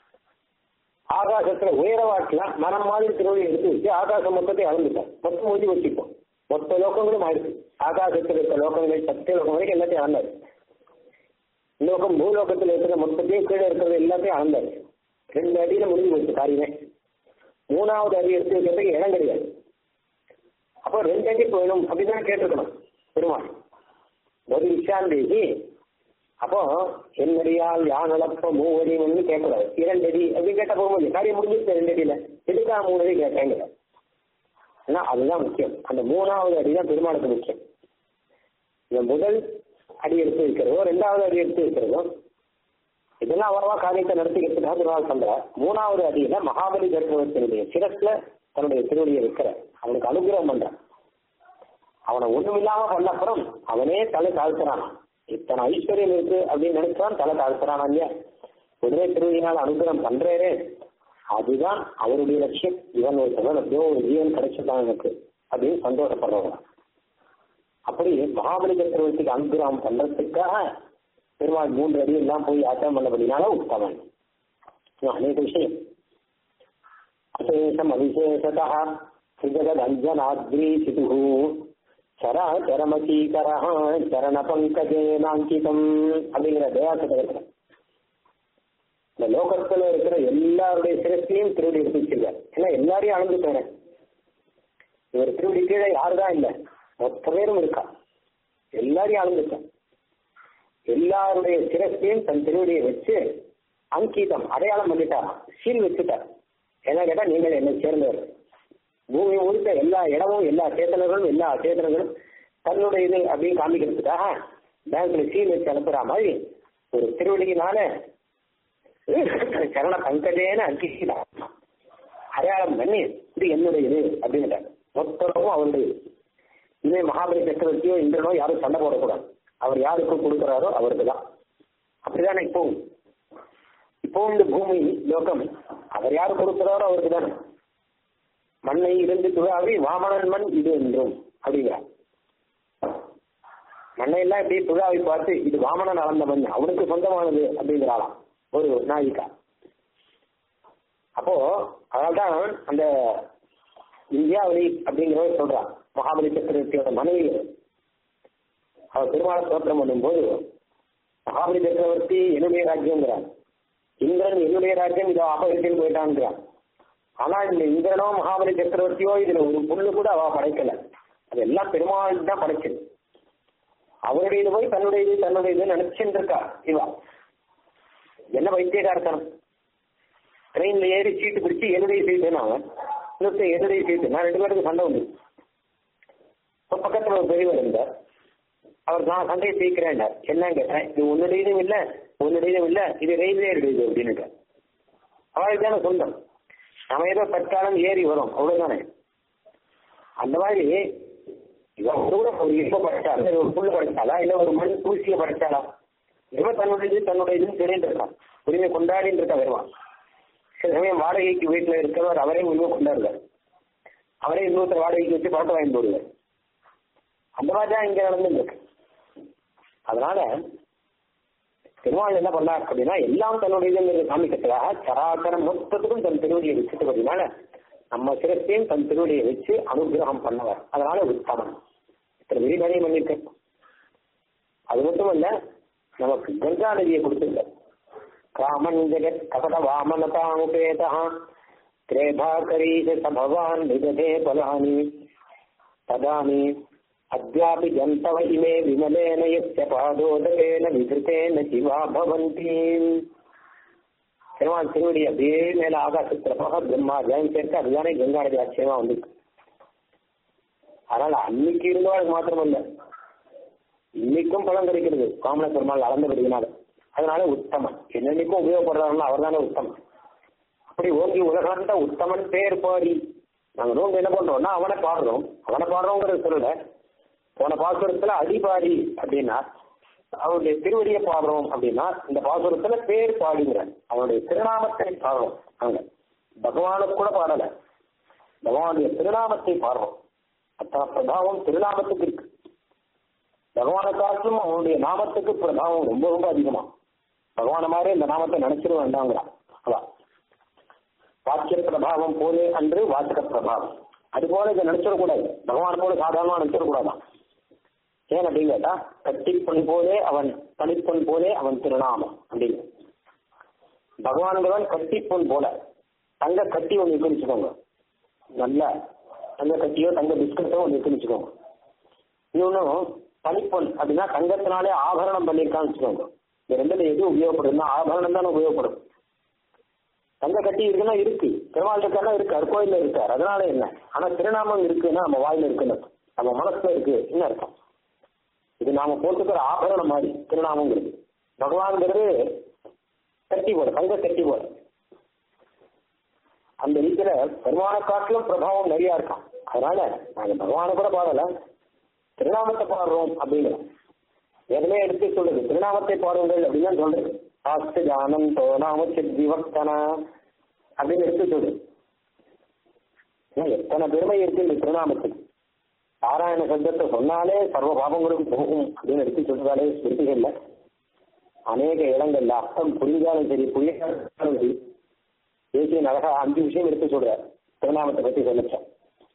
ஆகாசத்துல உயர வாட்டில மரம் மாதிரி திருவடி எடுத்து வச்சு ஆகாசம் மொத்தத்தை அளந்துட்டார் மொத்தம் ஊதி வச்சுப்போம் மொத்த லோகங்களும் ஆயிடுச்சு ஆகாசத்தில் இருக்க லோகங்கள் சத்திய லோகம் வரைக்கும் எல்லாத்தையும் அளந்தாரு லோகம் பூலோகத்தில் இருக்கிற மொத்தத்தையும் கீழே இருக்கிறது எல்லாத்தையும் அளந்தாரு ரெண்டு அடியில முடிஞ்சு போச்சு காரியமே மூணாவது அடி எடுத்து வைக்கிறதுக்கு இடம் கிடையாது அப்போ ரெண்டு அடி போயிடும் அப்படின்னு தான் கேட்டிருக்கணும் பெருமாள் ஒரு விஷாந்தேகி அப்போ என்னடியால் யான் இழப்ப மூவடி ஒன்று கேட்கக்கூடாது இரண்டு அடி அப்படின்னு கேட்ட போக முடியும் காரியம் முடிஞ்சிருச்சு ரெண்டு அடியில எதுக்காக மூணு அடி கேட்டேங்கிற ஏன்னா அதுதான் முக்கியம் அந்த மூணாவது அடி தான் பெருமாளுக்கு முக்கியம் இந்த முதல் அடி எடுத்து வைக்கிறதோ ரெண்டாவது அடி எடுத்து வைக்கிறதோ இதெல்லாம் அவ்வளவா காரியத்தை நடத்திக்கிறதுக்காக திருநாள் பண்ற மூணாவது அடியில மகாபலி சக்கரவர்த்தியுடைய சிரஸ்ல தன்னுடைய திருவடியை வைக்கிற அவனுக்கு அனுகிரகம் பண்றான் அவனை ஒண்ணுமில்லாம பண்ண அப்புறம் அவனே தலை தாழ்த்துறான் இத்தனை ஐஸ்வர்யம் இருக்கு அப்படின்னு நினைச்சான் தலை தாழ்த்துறான் இல்லையா உடனே திருவியினால் அனுகிரகம் பண்றேரே அதுதான் அவருடைய லட்சியம் இவன் ஒருத்தவன் அப்படியோ ஒரு ஜீவன் கிடைச்சதான் எனக்கு அப்படின்னு சந்தோஷப்படுறவங்க அப்படி மகாபலி சக்கரவர்த்திக்கு அனுகிரகம் பண்றதுக்காக பெருமாள் மூன்று அடி எல்லாம் போய் ஆட்டம் பண்ணபடினால உத்தமன் இது அநேக விஷயம் அசேஷம் அவிசேஷதா சிஜகதஞ்சனாத்ரீசிது சராச்சரமசீகர சரண பங்கஜேனாங்கிதம் அப்படிங்கிற தயாசதகத்துல இந்த லோகத்துல இருக்கிற எல்லாருடைய சிரஸ்தையும் திருவடி எடுத்து வச்சிருக்காரு ஏன்னா எல்லாரையும் அளந்து போறேன் இவர் திருவடி கீழே யாருதான் இல்லை மொத்த பேரும் இருக்கா எல்லாரையும் அளந்துட்டேன் எல்லாருடைய சிரஸ்தையும் தன் திருவடியை வச்சு அங்கீதம் அடையாளம் பண்ணிட்டாராம் சீல் வச்சுட்டார் என்ன கேட்டா நீங்கள் என்னை சேர்ந்தவர் பூமி முழுக்க எல்லா இடமும் எல்லா சேத்தனர்களும் எல்லா சேத்தனர்களும் தன்னுடைய இது அப்படின்னு காமிக்கிறதுக்காக பேங்க்ல சீல் வச்சு அனுப்புற மாதிரி ஒரு திருவடியினால சரண பங்கஜேன அங்கீகிதான் அடையாளம் பண்ணி இது என்னுடைய இது அப்படின்ட்டார் மொத்தமும் அவருடைய இதே மகாபலி சக்கரவர்த்தியோ இந்திரனோ யாரும் சண்டை போடக்கூடாது அவர் யாருக்கு கொடுக்குறாரோ அவருக்கு தான் அப்படிதானே இப்போ இப்போ இந்த பூமி லோகம் அவர் யாரு கொடுக்கிறாரோ அவருக்கு தானே மண்ணை இருந்து துழாவி வாமனன் மண் இது என்றும் அப்படிங்கிறார் மண்ணை எல்லாம் இப்படி துழாவி பார்த்து இது வாமனன் அளந்த மண் அவனுக்கு சொந்தமானது அப்படிங்கிறாளாம் ஒரு நாயிகா அப்போ அதனால்தான் அந்த இந்தியாவளி அப்படிங்கிறவர் சொல்றான் மகாபலி சக்கரவர்த்தியோட மனைவி அவர் பெருமாளை தோற்றம் பண்ணும்போது மகாபலி சக்கரவர்த்தி என்னுடைய ராஜ்யங்கிறான் இந்திரன் என்னுடைய ராஜ்யம் இதோ அபகரித்து போயிட்டான்ங்கிறான் ஆனா இந்த இந்திரனோ மகாபலி சக்கரவர்த்தியோ இதுல ஒரு புல்லு கூட அவ படைக்கல அதெல்லாம் பெருமாள் தான் படைச்சது அவருடைய இது போய் தன்னுடைய இது தன்னுடைய இது நினைச்சுட்டு இருக்கா இவா என்ன வைத்தியகாரத்தனம் ட்ரெயின்ல ஏறி சீட்டு பிடிச்சி என்னுடைய சீட்டு அவன் இன்னொருத்த என்னுடைய சீட்டு நான் ரெண்டு பேருக்கு சண்டை உண்டு இப்போ பக்கத்துல ஒரு பெரியவர் இருந்தார் அவர் நான் சண்டையை ஜெயிக்கிறேன் என்னன்னு கேட்டேன் இது உன்னுடையதும் இல்ல உன்னுடையதும் இல்ல இது ரயில்வேயுடையது அப்படின்னு அவளுக்கு தானே சொந்தம் நம்ம ஏதோ தற்காலம் ஏறி வரும் அவ்வளவுதானே அந்த மாதிரி இவன் கூட ஒரு இன்ப படைச்சாலா இல்ல ஒரு புல்லு படைச்சாலா இல்ல ஒரு மண் தூசியை படைச்சாலா இவன் தன்னுடைய தன்னுடைய இதுன்னு தெரிந்து இருக்கான் உரிமை கொண்டாடின்னு இருக்கா வருவான் சில சமயம் வாடகைக்கு வீட்டுல இருக்கிறவர் அவரே உரிமை கொண்டாடுவார் அவரே இன்னொருத்தர் வாடகைக்கு வச்சு பழக்கம் வாங்கி போடுவார் அந்த மாதிரி தான் இங்க நடந்துருக்கு அதனால பெருமாள் என்ன பண்ணார் அப்படின்னா எல்லாம் தன்னுடைய காமிக்கிறதுக்காக சராச்சரம் மொத்தத்துக்கும் தன் திருவடியை வச்சுட்டு அப்படின்னால நம்ம சிரத்தையும் தன் திருவடியை வச்சு அனுகிரகம் பண்ணவர் அதனால உத்தமன் இத்தனை விரிவரையும் பண்ணியிருக்கேன் அது மட்டும் இல்ல நமக்கு கங்கா நதியை கொடுத்துருக்க காமன் ஜெகத் கபட வாமனதாமுபேதா திரேபாகரீஷ சபவான் நிததே பலானி ததானி அத்யாபி ஜந்தவ இமே விமலேன யஸ்ய பாதோதகேன விதிருத்தேன சிவா பவந்தி பெருமாள் திருவடி அப்படியே மேல ஆகாசத்துல போக பிரம்மா ஜெயம் சேர்த்து அதுதானே கங்கா நதி ஆச்சரியமா வந்திருக்கு அதனால அன்னைக்கு இருந்தவாளுக்கு மாத்திரம் இல்ல இன்னைக்கும் பலன் கிடைக்கிறது காமன பெருமாள் அளந்தபடினால அதனால உத்தமன் என்னன்னைக்கும் உபயோகப்படுறாருன்னா அவர் தானே உத்தமன் அப்படி ஓங்கி உலகாண்ட உத்தமன் பேர் பாடி நாங்க நோங்க என்ன பண்றோம்னா அவனை பாடுறோம் அவனை பாடுறோங்கிறது சொல்லல போன பாசுரத்துல அடிபாடி அப்படின்னா அவருடைய திருவடியை பாடுறோம் அப்படின்னா இந்த பாசுரத்துல பேர் பாடுங்கிறார் அவனுடைய திருநாமத்தை பாடுறோம் அங்க பகவானுக்கு கூட பாடல பகவானுடைய திருநாமத்தை பாடுறோம் அத்தனை பிரபாவம் திருநாமத்துக்கு இருக்கு பகவானை காட்டிலும் அவனுடைய நாமத்துக்கு பிரபாவம் ரொம்ப ரொம்ப அதிகமா பகவான மாதிரி இந்த நாமத்தை நினைச்சிட வேண்டாங்கிறான் அதான் வாக்கிய பிரபாவம் போலே அன்று வாசக பிரபாவம் அது போல இதை நினைச்சிடக்கூடாது பகவான் போல சாதாரணமா நினைச்சிடக்கூடாதான் ஏன் அப்படின்னு கேட்டா கட்டிப்பொன் போலே அவன் தனிப்பொன் போலே அவன் திருநாமம் அப்படின்னு பகவான்கிறவன் கட்டிப்பொன் போல தங்க கட்டி ஒன்று இருக்குன்னு வச்சுக்கோங்க நல்ல தங்க கட்டியோ தங்க பிஸ்கட்டோ ஒன்று இருக்குன்னு வச்சுக்கோங்க இன்னொன்னும் தனிப்பொன் அப்படின்னா தங்கத்தினாலே ஆபரணம் பண்ணியிருக்கான்னு வச்சுக்கோங்க இந்த ரெண்டுல எது உபயோகப்படுதுன்னா ஆபரணம் தானே உபயோகப்படும் தங்க கட்டி இருக்குன்னா இருக்கு பெருமாள் இருக்கானா இருக்காரு கோயில்ல இருக்காரு அதனால என்ன ஆனா திருநாமம் இருக்குன்னா நம்ம வாயில இருக்குன்னு நம்ம மனசுல இருக்கு என்ன அர்த்தம் இது நாம போட்டுக்கிற ஆபரணம் மாதிரி திருநாமங்கிறது பகவான்கிறது கட்டி போல தங்க கட்டி போல அந்த ரீதியில பெருமான காட்டிலும் பிரபாவம் நிறைய இருக்கான் அதனால நாங்க பகவானை கூட பாடல திருநாமத்தை பாடுறோம் அப்படிங்கிறோம் எதுவுமே எடுத்து சொல்லுது திருநாமத்தை பாடுங்கள் அப்படின்னு தான் சொல்றது ஆஸ்து ஜானம் தோ நாம விவக்தனா அப்படின்னு எடுத்து சொல்லுது ஏன்னா, எத்தனை பெருமை இருக்கு இந்த திருநாமத்துக்கு நாராயண சப்தத்தை சொன்னாலே சர்வ பாபங்களும் போகும் அப்படின்னு எடுத்து சொல்றதாலே ஸ்மிருதிகள்ல அநேக இடங்கள்ல அர்த்தம் புரிஞ்சாலும் சரி புரியாலும் சரி தேசிய அழகா அஞ்சு விஷயம் எடுத்து சொல்ற திருநாமத்தை பத்தி சொல்லிச்சேன்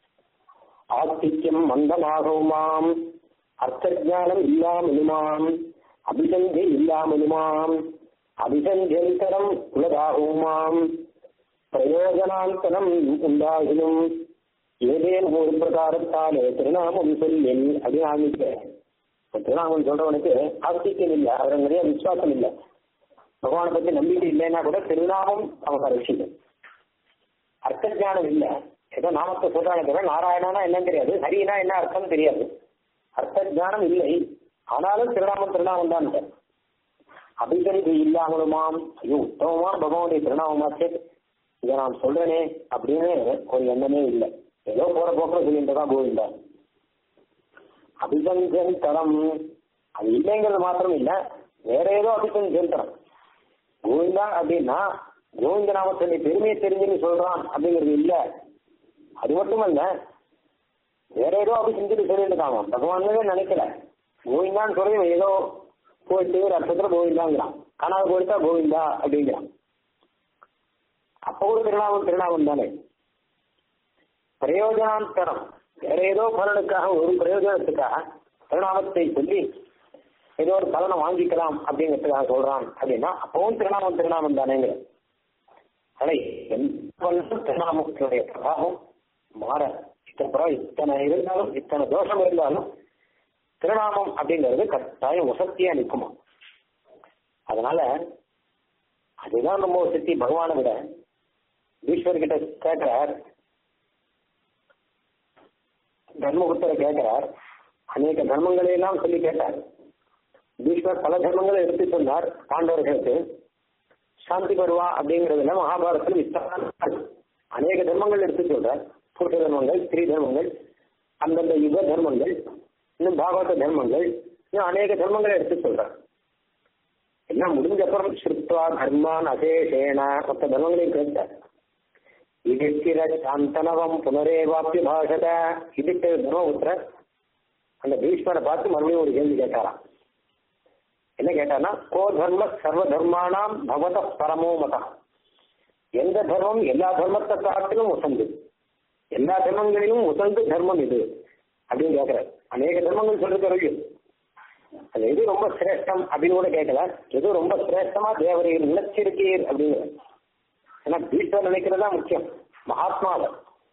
ஆஸ்திக்யம் மந்தமாகவுமாம் அர்த்த ஜானம் இல்லாமலுமாம் அபிசந்தி இல்லாமலுமாம் அபிசந்தியந்தரம் உலகாகவுமாம் பிரயோஜனாந்தரம் உண்டாகினும் ஏதேனும் ஒரு பிரகாரத்தாலே திருநாமம் சொல்லில் அப்படின்னு ஆரம்பிக்கிறேன் இப்ப திருநாமம் சொல்றவனுக்கு ஆஸ்திக்கம் இல்லை அவர் நிறைய விசுவாசம் இல்லை பகவானை பத்தி நம்பிக்கை இல்லைன்னா கூட திருநாமம் அவன் ரசிக்கும் அர்த்த ஞானம் இல்லை ஏதோ நாமத்தை சொல்றாங்க தவிர நாராயணனா என்னன்னு தெரியாது ஹரினா என்ன அர்த்தம் தெரியாது அர்த்த ஞானம் இல்லை ஆனாலும் திருநாமம் திருநாமம் தான் அபிசரிப்பு இல்லாமலுமாம் ஐயோ உத்தமமா பகவானுடைய திருநாமமாச்சே இதை நான் சொல்றேனே அப்படின்னு ஒரு எண்ணமே இல்லை ஏதோ போற போக்கில் சொல்லிட்டு தான் கோவிந்தா அபிசஞ்சன் தரம் அது இல்லைங்கிறது மாத்திரம் இல்ல வேற ஏதோ அபிசஞ்சன் தரம் கோவிந்தா அப்படின்னா கோவிந்த நாமத்தினுடைய பெருமையை தெரிஞ்சுன்னு சொல்றான் அப்படிங்கிறது இல்ல அது மட்டுமல்ல வேற ஏதோ அபிசஞ்சன் சொல்லிட்டு இருக்காங்க பகவானே நினைக்கல கோவிந்தான்னு சொல்லி ஏதோ போயிட்டு ஒரு அர்த்தத்துல கோவிந்தாங்கிறான் காணாத போயிட்டா கோவிந்தா அப்படிங்கிறான் அப்போ ஒரு திருநாமம் திருநாமம் தானே பிரயோஜனாந்தரம் வேற ஏதோ பலனுக்காக ஒரு பிரயோஜனத்துக்காக திருநாமத்தை சொல்லி ஏதோ ஒரு பலனை வாங்கிக்கலாம் அப்படிங்கிறதுக்காக சொல்றான் அப்படின்னா அப்பவும் திருநாமம் திருநாமம் தானேங்கிற அதை எந்த திருநாமத்தினுடைய பிரபாவம் மாற இத்தனை இத்தனை இருந்தாலும் இத்தனை தோஷம் இருந்தாலும் திருநாமம் அப்படிங்கிறது கட்டாயம் வசத்தியா நிற்குமா அதனால அதுதான் ரொம்ப வசதி பகவானை விட ஈஸ்வர்கிட்ட கேட்கிறார் தர்மபுத்தரை கேட்கிறார் அநேக தர்மங்களை எல்லாம் சொல்லி கேட்டார் பீஷ்மர் பல தர்மங்களை எடுத்து சொன்னார் பாண்டவர்களுக்கு சாந்தி பருவா அப்படிங்கிறதுல மகாபாரதத்தில் விஸ்தாரம் அநேக தர்மங்கள் எடுத்து சொல்றார் புருஷ தர்மங்கள் ஸ்திரீ தர்மங்கள் அந்தந்த யுக தர்மங்கள் இன்னும் பாகவத தர்மங்கள் இன்னும் அநேக தர்மங்களை எடுத்து சொல்றார் எல்லாம் முடிஞ்ச அப்புறம் ஸ்ருத்வா தர்மான் அசேஷேன மற்ற தர்மங்களையும் கேட்டார் யுதிஷ்டிர சாந்தனவம் புனரேவாப்பி பாஷத யுதிஷ்டிர தர்மபுத்திரர் அந்த பீஷ்மரை பார்த்து மறுபடியும் ஒரு கேள்வி கேட்டாராம் என்ன கேட்டானா கோ தர்ம சர்வ தர்மானாம் பகவத பரமோ மதம் எந்த தர்மம் எல்லா தர்மத்தை காட்டிலும் உசந்து எல்லா தர்மங்களிலும் உசந்து தர்மம் இது அப்படின்னு கேட்கிறார் அநேக தர்மங்கள் சொல்லிருக்கிறது அது எது ரொம்ப சிரேஷ்டம் அப்படின்னு கூட கேட்கல எது ரொம்ப சிரேஷ்டமா தேவரையில் நினைச்சிருக்கீர் அப்படிங்கிற ஏன்னா பீஷ்மர் நினைக்கிறதா முக்கியம் மகாத்மாவை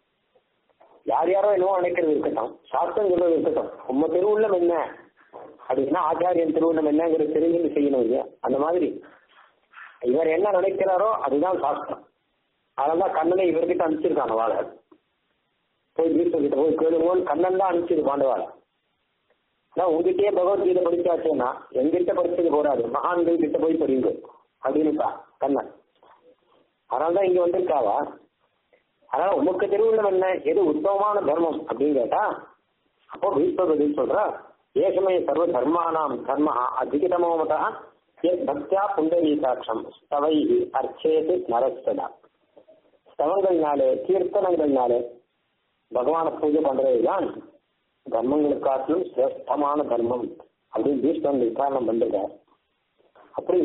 யார் யாரோ என்னவோ நினைக்கிறது இருக்கட்டும் சாஸ்திரம் சொல்றது இருக்கட்டும் உம்ம திருவுள்ளம் என்ன அப்படின்னா ஆச்சாரியன் திருவுள்ளம் என்னங்கிறது தெரிஞ்சு செய்யணும் இல்லையா அந்த மாதிரி இவர் என்ன நினைக்கிறாரோ அதுதான் சாஸ்திரம் அதனால கண்ணனை இவர்கிட்ட அனுப்பிச்சிருக்காங்க வாழ போய் பீஷ்மர்கிட்ட போய் கேளுங்கன்னு கண்ணன் தான் அனுப்பிச்சது பாண்டவாளை அதான் உங்ககிட்டயே பகவத்கீதை படிச்சாச்சுன்னா எங்கிட்ட படிச்சது போறாது மகான்கள் கிட்ட போய் படிங்க அப்படின்னுட்டா கண்ணன் அதனாலதான் இங்க வந்திருக்காவா அதனால உமக்கு திருவுள்ளம் என்ன எது உத்தமமான தர்மம் அப்படின்னு கேட்டா அப்போ பீஷ்மர் பதில் சொல்றா ஏகமே சர்வ தர்மானாம் தர்ம அதிகதமோமதா எத் பக்தியா புண்டரீகாட்சம் ஸ்தவை அர்ச்சேது நரஸ்ததா ஸ்தவங்கள்னாலே கீர்த்தனங்கள்னாலே பகவான பூஜை பண்றதுதான் தர்மங்களுக்காட்டிலும் சிரேஷ்டமான தர்மம் அப்படின்னு பீஷ்மன் விசாரணம் பண்றார் அப்படி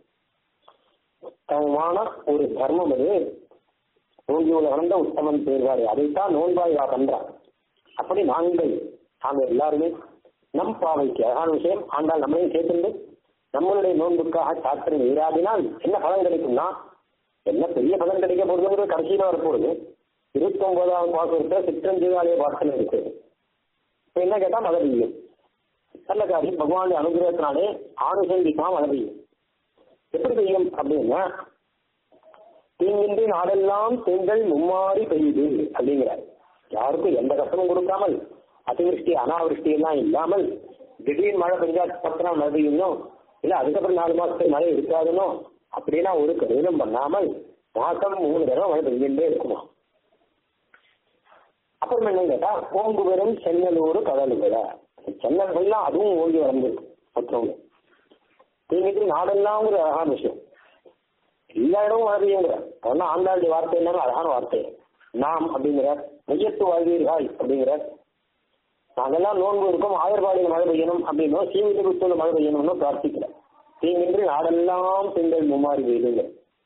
உத்தமமான ஒரு தர்மம் அது நோங்கி உலகந்த உத்தமன் பேர்வாரு அதைத்தான் நோன்பாய்வா பண்றான் அப்படி நாங்கள் நாங்கள் எல்லாருமே நம் பாவைக்கு அழகான விஷயம் ஆண்டால் நம்மளையும் சேர்த்துண்டு நம்மளுடைய நோன்புக்காக சாஸ்திரம் நீராடினால் என்ன பலன் கிடைக்கும்னா என்ன பெரிய பலன் கிடைக்க போறது கடைசியில வரப்போகுது இருபத்தி ஒன்பதாம் பாசத்துல சிற்றஞ்சிவாலய வாசல் இருக்கு இப்ப என்ன கேட்டா மழை பெய்யும் நல்ல காரியம் பகவானுடைய அனுகிரகத்தினாலே ஆணுசங்கிக்கா மழை பெய்யும் எப்படி பெய்யும் அப்படின்னா தீங்கின்றி நாடெல்லாம் தேங்கள் மும்மாறி பெய்யுது அப்படிங்கிறார் யாருக்கும் எந்த கஷ்டமும் கொடுக்காமல் அதிவிருஷ்டி அனாவிருஷ்டி எல்லாம் இல்லாமல் திடீர்னு மழை பெஞ்சா பத்து நாள் மழை பெய்யணும் இல்ல அதுக்கப்புறம் நாலு மாசத்துக்கு மழை இருக்காதுனோ அப்படின்னா ஒரு கருதம் பண்ணாமல் மாசம் மூணு தடவை மழை பெஞ்சுட்டே இருக்குமா அப்புறம் என்ன கேட்டா ஓங்கு வெறும் சென்னலூர் கடலுகிற சென்னல்கள்லாம் அதுவும் ஓங்கி வளர்ந்துருக்கு மற்றவங்க இன்னைக்கு நாடெல்லாம் ஒரு அழகான விஷயம் எல்லா இடமும் மழை பெய்யுங்கிற அதெல்லாம் ஆண்டாளுடைய வார்த்தை என்னன்னு அழகான வார்த்தை நாம் அப்படிங்கிற மையத்து வாழ்வீர்கள் அப்படிங்கிற நாங்கெல்லாம் நோன்பு இருக்கோம் ஆயர்பாடியில் மழை பெய்யணும் அப்படின்னும் சீவிட்டு குத்துல மழை பெய்யணும்னு பிரார்த்திக்கல தீங்கின்றி நாடெல்லாம் பெண்கள் மும்மாறி பெய்யுங்க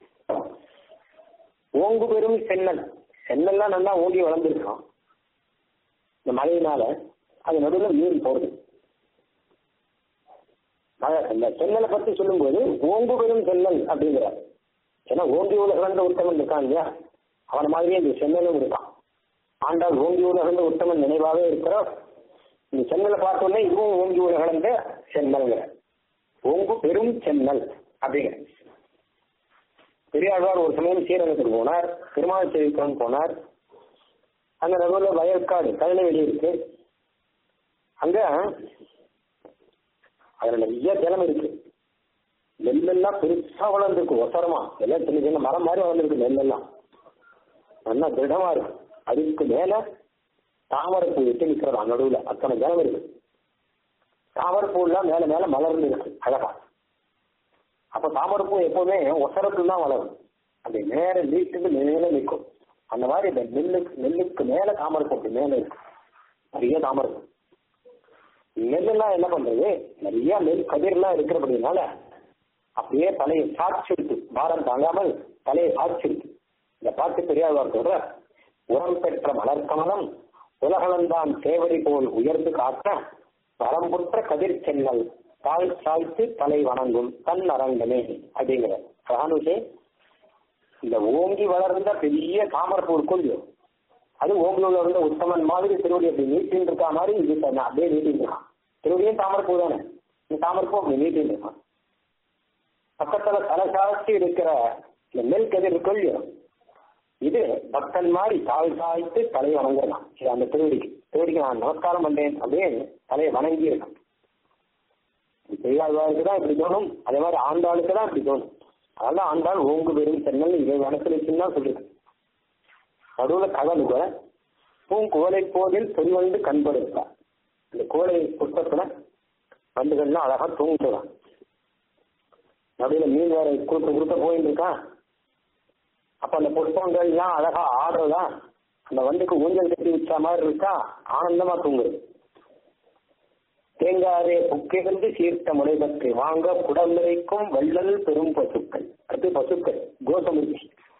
ஓங்கு பெரும் சென்னல் சென்னல்லாம் நல்லா ஓங்கி வளர்ந்துருக்கான் இந்த மழையினால அது நடுவில் மீன் போடுது மழை இந்த சென்னலை பத்தி சொல்லும்போது ஓங்கு பெரும் சென்னல் அப்படிங்கிறார் ஏன்னா ஓங்கி உலகன்ற உத்தமன் இருக்கான் இல்லையா அவன் மாதிரியே இந்த சென்னலும் இருக்கான் ஆண்டாள் ஓங்கி உலகன்ற உத்தமன் நினைவாகவே இருக்கிற இந்த சென்னலை பார்த்தோன்னே இதுவும் ஓங்கி உலகந்த சென்னல்ங்கிற ஓங்கு பெரும் சென்னல் அப்படிங்கிற பெரியாழ்வார் ஒரு சமயம் ஸ்ரீரங்கத்துக்கு போனார் திருமால் செவிக்கன் போனார் அங்க நடுவில் வயற்காடு கழனி வெளி இருக்கு அங்க அதுல நிறைய ஜலம் இருக்கு நெல்லெல்லாம் பெருசா வளர்ந்துருக்கு ஒசரமா எல்லாம் சின்ன சின்ன மரம் மாதிரி வளர்ந்துருக்கு நெல்லெல்லாம் நல்லா திருடமா இருக்கு அதுக்கு மேல தாமரைப்பூ விட்டு நிக்கிறதா நடுவுல அத்தனை ஜலம் இருக்கு தாமரைப்பூலாம் மேல மேல மலர்ந்து இருக்கு அழகா அப்ப தாமரைப்பூ எப்பவுமே ஒசரத்துல தான் வளரும் அப்படி நேர நீட்டுக்கு மேல நிற்கும் அந்த மாதிரி இந்த நெல்லுக்கு நெல்லுக்கு மேல தாமரைப்பூ அப்படி மேல இருக்கு நிறைய தாமரைப்பூ நெல்லெல்லாம் என்ன பண்றது நிறைய நெல் கதிர்லாம் இருக்கிறபடினால அப்படியே தலையை சாட்சிருக்கு பாரம் தாங்காமல் தலையை சாட்சிருக்கு இந்த பாட்டு பெரியாழ்வார் சொல்ற உரம் பெற்ற மலர்கமலம் உலகளந்தான் சேவடி போல் உயர்ந்து காட்ட வரம்புற்ற கதிர் சென்னல் தாழ் சாய்த்து தலை வணங்கும் தன் அரங்கமே அப்படிங்கிற அதானுஷே இந்த ஓங்கி வளர்ந்த பெரிய தாமரப்பூ இருக்கும் இல்லையோ அது ஓங்கி வளர்ந்த உத்தமன் மாதிரி திருவடி அப்படி நீட்டின்னு இருக்கா மாதிரி இது தன்னை அப்படியே நீட்டின்னு இருக்கான் திருவடியும் தாமரப்பூ தானே இந்த தாமரப்பூ அப்படி நீட்டின்னு இருக்கான் பக்கத்துல தலை சாய்ச்சி இருக்கிற இந்த நெல் கதிர் இருக்கும் இல்லையோ இது பக்தன் மாதிரி தாழ் சாய்த்து தலையை வணங்குறான் இது அந்த திருவடிக்கு திருவடிக்கு நான் நமஸ்காரம் பண்றேன் அப்படின்னு தலையை வணங்கி இருக்கான் பெரியாழ்வாருக்கு தான் இப்படி தோணும் அதே மாதிரி ஆண்டாளுக்கு தான் இப்படி தோணும் அதனால ஆண்டாள் ஓங்கு பெரும் சென்னல் இதை மனசுல வச்சுன்னு தான் சொல்லிருக்கு நடுவுல கதலுக பூங்குவலை போதில் பொறிவண்டு கண்படுத்தா இந்த கோலை புஷ்பத்துல வண்டுகள்லாம் அழகா தூங்குறான் நடுவுல மீன் வேற குறுக்க குறுக்க போயிட்டு இருக்கான் அப்ப அந்த புஷ்பங்கள்லாம் அழகா ஆடுறதா அந்த வண்டுக்கு ஊஞ்சல் கட்டி வச்ச மாதிரி இருக்கா ஆனந்தமா தூங்குது தேங்காதே புக்கிருந்து சீர்த்த முறை பற்றி வாங்க குடம் நிறைக்கும் வள்ளல் பெரும் பசுக்கள் அது பசுக்கள் கோசமுதி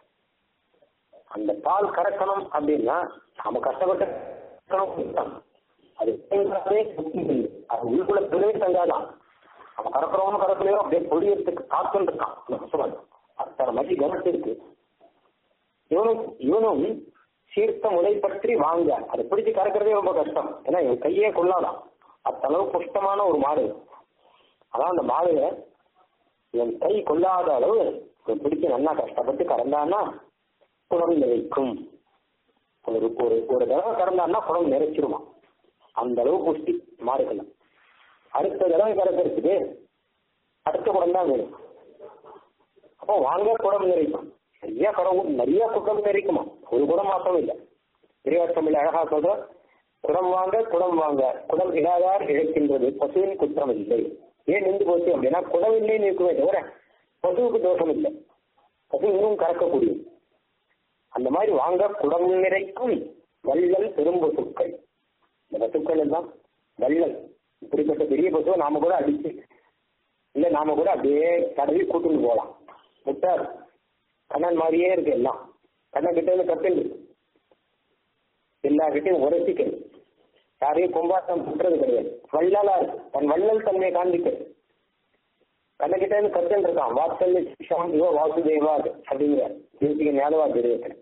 அந்த பால் கறக்கணும் அப்படின்னா நாம கஷ்டப்பட்டு கறக்கணும். அது தேங்காதே புக்கிருந்து அது உள்ளுக்குள்ள பெருமை தங்காதான் அவன் கறக்கிறவனும் கறக்கலையோ அப்படியே பொழியறதுக்கு காத்துன்னு இருக்கான் அந்த பசுவன் அத்தனை மதி கவனிச்சு இருக்கு இவனும் இவனும் சீர்த்த முறை பற்றி வாங்க அதை பிடிச்சு கறக்கிறதே ரொம்ப கஷ்டம் ஏன்னா இவன் கையே கொள்ளாதான் அத்தளவு புஷ்டமான ஒரு மாடு அதான் அந்த மாடு இவன் கை கொள்ளாத அளவு இவன் பிடிச்சு நல்லா கஷ்டப்பட்டு கறந்தான்னா குடம் நிறைக்கும் ஒரு ஒரு ஒரு தடவை கறந்தான்னா குடம் நிறைச்சிருவான் அந்த அளவு புஷ்டி மாடுகள் அடுத்த தடவை கறக்கிறதுக்கு அடுத்த குடம் தான் வேணும் அப்போ வாங்க குடம் நிறைக்கும் நிறைய குடம் நிறைய குடம் நிறைக்குமா ஒரு குடம் மாத்திரம் இல்லை பெரியார் தமிழ் அழகா சொல்ற குடம் வாங்க குடம் வாங்க குடம் இடாதார் இழக்கின்றது பசுவின் குற்றம் இல்லை ஏன் நின்று போச்சு அப்படின்னா குடம் இல்லைன்னு இருக்குமே தவிர பசுவுக்கு தோஷம் இல்லை பசு இன்னும் கறக்கக்கூடியது அந்த மாதிரி வாங்க குடம் நிறைக்கும் வள்ளல் பெரும் பசுக்கள் இந்த பசுக்கள் எல்லாம் வள்ளல் இப்படிப்பட்ட பெரிய பசுவை நாம கூட அடிச்சு இல்ல நாம கூட அப்படியே தடவி கூட்டுன்னு போகலாம் முட்டார் கண்ணன் மாதிரியே இருக்கு எல்லாம் கண்ணன் கிட்ட இருந்து கத்துண்டு எல்லார்கிட்டையும் உரைச்சிக்கிறது யாரையும் கொம்பாட்டம் பண்றது கிடையாது வள்ளலா இருக்கு தன் வள்ளல் தன்மையை காண்பிக்கிறது கண்ணகிட்ட இருந்து கத்தன் இருக்கான் வாத்சல்ய சிஷாம் இவ வாசுதேவா அப்படிங்கிற தேசிக ஞாபகா தெரிவிக்கிறேன்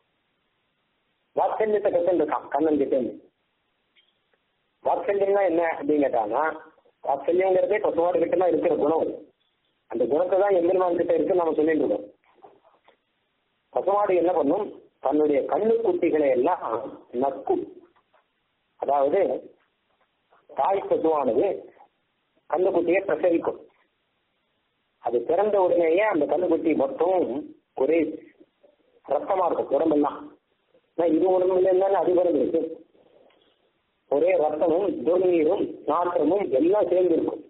வாத்சல்யத்தை கத்தன் இருக்கான் கண்ணன் கிட்ட இருந்து வாத்சல்யம்னா என்ன அப்படின்னு கேட்டாங்கன்னா வாத்சல்யங்கிறதே பசுமாடு கிட்ட தான் இருக்கிற குணம் அது அந்த குணத்தை தான் எம்பெருமான் கிட்ட இருக்குன்னு நம்ம சொல்லிட்டு இருக்கோம் பசுமாடு என்ன பண்ணும் தன்னுடைய கண்ணு குட்டிகளை எல்லாம் நக்கும் அதாவது தாய் பசுவானது கண்ணுக்குட்டியை பிரசவிக்கும் அது பிறந்த உடனேயே அந்த கண்ணுக்குட்டி மொத்தம் ஒரே ரத்தமா இருக்கும் உடம்பெல்லாம் இது உடம்புல இருந்தாலும் அது பிறந்திருக்கு ஒரே ரத்தமும் துர்நீரும் நாற்றமும் எல்லாம் சேர்ந்து இருக்கும்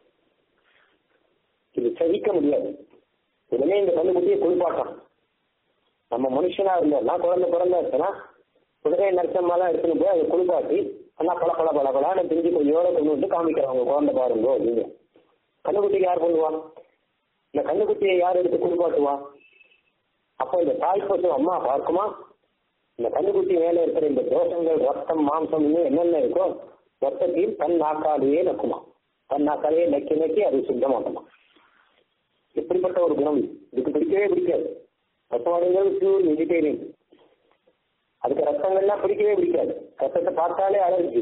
இது சகிக்க முடியாது உடனே இந்த கண்ணுக்குட்டியை குளிப்பாட்டம் நம்ம மனுஷனா இருந்தோம்னா குழந்தை பிறந்தாச்சுன்னா உடனே நரசம்மாலாம் எடுத்துன்னு போய் அதை குளிப்பாட்டி நல்லா பல பல பல பலான்னு பிஞ்சு கொஞ்சோட கொண்டு வந்து காமிக்கிறாங்க குழந்தை பாருங்க அப்படின்னு கண்ணுக்குட்டிக்கு யார் பண்ணுவா இந்த கண்ணுக்குட்டியை யார் எடுத்து குளிப்பாட்டுவா அப்போ இந்த தாய் பசு அம்மா பார்க்குமா இந்த கண்ணுக்குட்டி மேலே இருக்கிற இந்த தோஷங்கள் ரத்தம் மாம்சம் இன்னும் என்னென்ன இருக்கோ மொத்தத்தையும் தன் நாக்காலேயே நக்குமா தன் நாக்காலேயே நக்கி நக்கி அது சுத்தமாக்குமா எப்படிப்பட்ட ஒரு குணம் இதுக்கு பிடிக்கவே பிடிக்காது பசுவாடுங்கிறது பியூர் வெஜிடேரியன் அதுக்கு ரத்தங்கள்லாம் பிடிக்கவே பிடிக்காது ரத்தத்தை பார்த்தாலே அலர்ஜி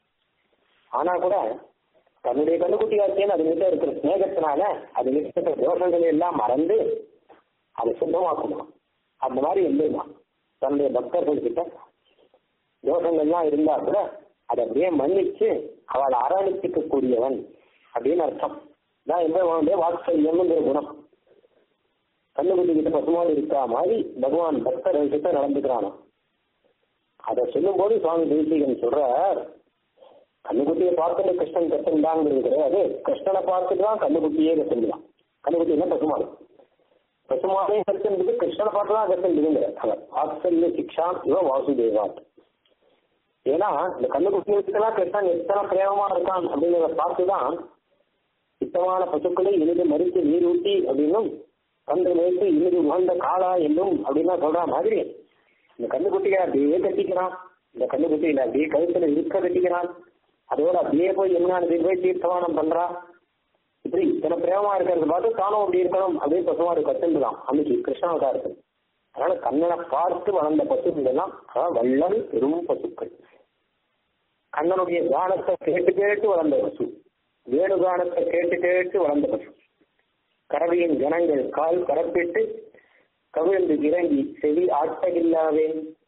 ஆனா கூட தன்னுடைய கண்ணுக்குட்டி ஆச்சேன்னு அது கிட்ட இருக்கிற ஸ்நேகத்தினால அது இருக்கிற தோஷங்களை எல்லாம் மறந்து அதை சுத்தமாக்குமா அந்த மாதிரி இல்லைமா தன்னுடைய பக்தர்கள் கிட்ட தோஷங்கள்லாம் இருந்தா கூட அதை அப்படியே மன்னிச்சு அவளை அரவணைத்துக்க கூடியவன் அப்படின்னு அர்த்தம் தான் எந்த வாத்சல்யம்ங்கிற குணம் கண்ணுக்குட்டி கிட்ட பசுமாடு இருக்கா மாதிரி பகவான் பக்தர்கள் கிட்ட நடந்துக்கிறானோ அதை சொல்லும் போது சுவாமி தேசிகன் சொல்றார் கண்ணுக்குட்டியை பார்த்துட்டு கிருஷ்ணன் கஷ்டம்தாங்கிறது கிடையாது கிருஷ்ணனை பார்த்துட்டு தான் கண்ணுக்குட்டியே கஷ்டம் கண்ணுக்குட்டி என்ன பசுமாடு பசுமானே கஷ்டம் கிருஷ்ணனை பார்த்து தான் கஷ்டம் அவர் ஆச்சரிய சிக்ஷா இவ வாசுதேவாட் ஏன்னா இந்த கண்ணுக்குட்டிகளுக்கெல்லாம் கிருஷ்ணன் எத்தனை பிரேமமா இருக்கான் அப்படிங்கிறத பார்த்து தான் சுத்தமான பசுக்களை இனிது மறித்து நீர் ஊட்டி அப்படின்னும் கன்று மேய்த்து இனிது உகந்த காளா என்னும் அப்படின்னா சொல்ற மாதிரி இந்த கண்ணுக்குட்டியை அப்படியே கட்டிக்கிறான் இந்த கண்ணுக்குட்டியில அப்படியே கழுத்துல இருக்க கட்டிக்கிறான் அதோட அப்படியே போய் என்னானது போய் தீர்த்தவானம் பண்றான் இப்படி இத்தனை பிரேமமா இருக்கிறத பார்த்து தானும் அப்படி இருக்கணும் அப்படியே பசுமாடு கத்துண்டுதான் அன்னைக்கு கிருஷ்ணாவதாரத்தில் அதனால கண்ணனை பார்த்து வளர்ந்த பசுக்கள் எல்லாம் அதான் வள்ளல் பெரும் பசுக்கள் கண்ணனுடைய கானத்தை கேட்டு கேட்டு வளர்ந்த பசு வேணுகானத்தை கேட்டு கேட்டு வளர்ந்த பசு கரவியின் கணங்கள் கால் கரப்பிட்டு கவிழ்ந்து இறங்கி செவி ஆட்டகில்லாவே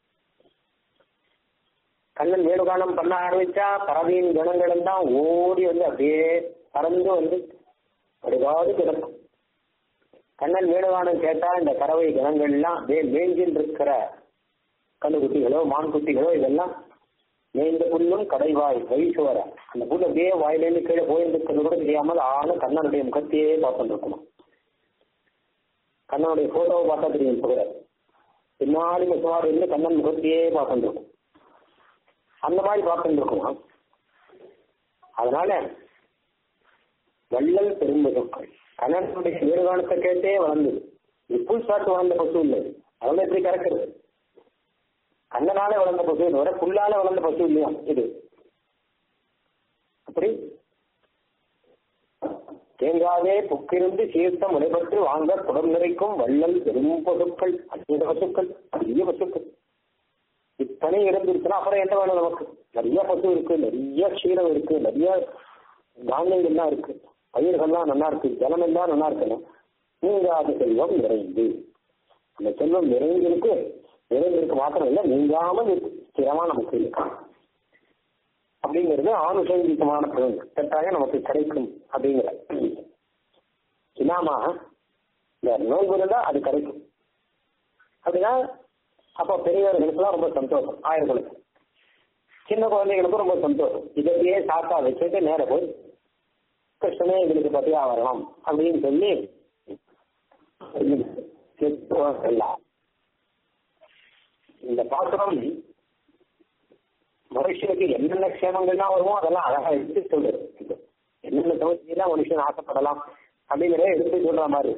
கண்ணன் வேணுகானம் பண்ண ஆரம்பிச்சா பறவையின் கணங்கள் எல்லாம் ஓடி வந்து அப்படியே பறந்து வந்து படுகாது கிடக்கும் கண்ணன் வேணுகானம் கேட்டா இந்த கறவை கணங்கள் எல்லாம் அப்படியே மேஞ்சில் இருக்கிற கண்ணுக்குட்டிகளோ மான்குட்டிகளோ இதெல்லாம் மேய்ந்த புல்லும் கடைவாய் வைசுவர அந்த புல் அப்படியே வாயிலேருந்து கீழே போயிருக்கிறது கூட தெரியாமல் ஆன கண்ணனுடைய முகத்தையே பார்த்துட்டு இருக்கணும் கண்ணனுடைய போட்டோவை பார்த்தா தெரியும் கூட பின்னாடி முகமாடு இருந்து கண்ணன் முகத்தையே பார்த்துட்டு இருக்கும் அந்த மாதிரி பார்த்துட்டு இருக்குமா அதனால வள்ளல் பெரும்பசுக்கள் கண்ணனுடைய வேறுகாலத்தை கேட்டே வளர்ந்தது புல் சாட்டு வளர்ந்த பசு இல்லை அதெல்லாம் எப்படி கறக்கிறது கண்ணனால வளர்ந்த பசு வர புல்லால வளர்ந்த பசு இல்லையா இது அப்படி தேங்காவே புக்கிருந்து சீர்த்த முனைபற்று வாங்க குடம் நிறைக்கும் வள்ளல் பெரும் பசுக்கள் அநேக பசுக்கள் அதிக பசுக்கள் இத்தனை இருந்துருச்சுன்னா அப்புறம் என்ன வேணும் நமக்கு நிறைய பசு இருக்கு நிறைய க்ஷீரம் இருக்கு நிறைய தானியங்கள்லாம் இருக்கு பயிர்கள்லாம் நல்லா இருக்கு ஜலம் எல்லாம் நல்லா இருக்கணும் நீங்காத செல்வம் நிறைந்து அந்த செல்வம் நிறைந்திருக்கு நிறைந்திருக்கு மாத்திரம் இல்லை நீங்காமல் இருக்கு ஸ்திரமா நமக்கு இருக்கு அப்படிங்கிறது ஆணுசங்கிகமான பலன் கட்டாயம் நமக்கு கிடைக்கும் அப்படிங்கிற இனாமா இந்த நோன்பு இருந்தா அது கிடைக்கும் அப்படின்னா அப்போ பெரியவர்களுக்குலாம் ரொம்ப சந்தோஷம் ஆயிரங்களுக்கு சின்ன குழந்தைகளுக்கும் ரொம்ப சந்தோஷம் இதையே சாத்தா வச்சுட்டு நேர போய் கிருஷ்ணனே எங்களுக்கு பத்தியா வரணும் அப்படின்னு சொல்லி எல்லாம் இந்த பாத்திரம் மனுஷனுக்கு என்னென்ன க்ஷேமங்கள்லாம் வருமோ அதெல்லாம் அழகா எடுத்து சொல்லுது என்னென்ன தோசியெல்லாம் மனுஷன் ஆசைப்படலாம் அப்படிங்கிறத எடுத்து சொல்ற மாதிரி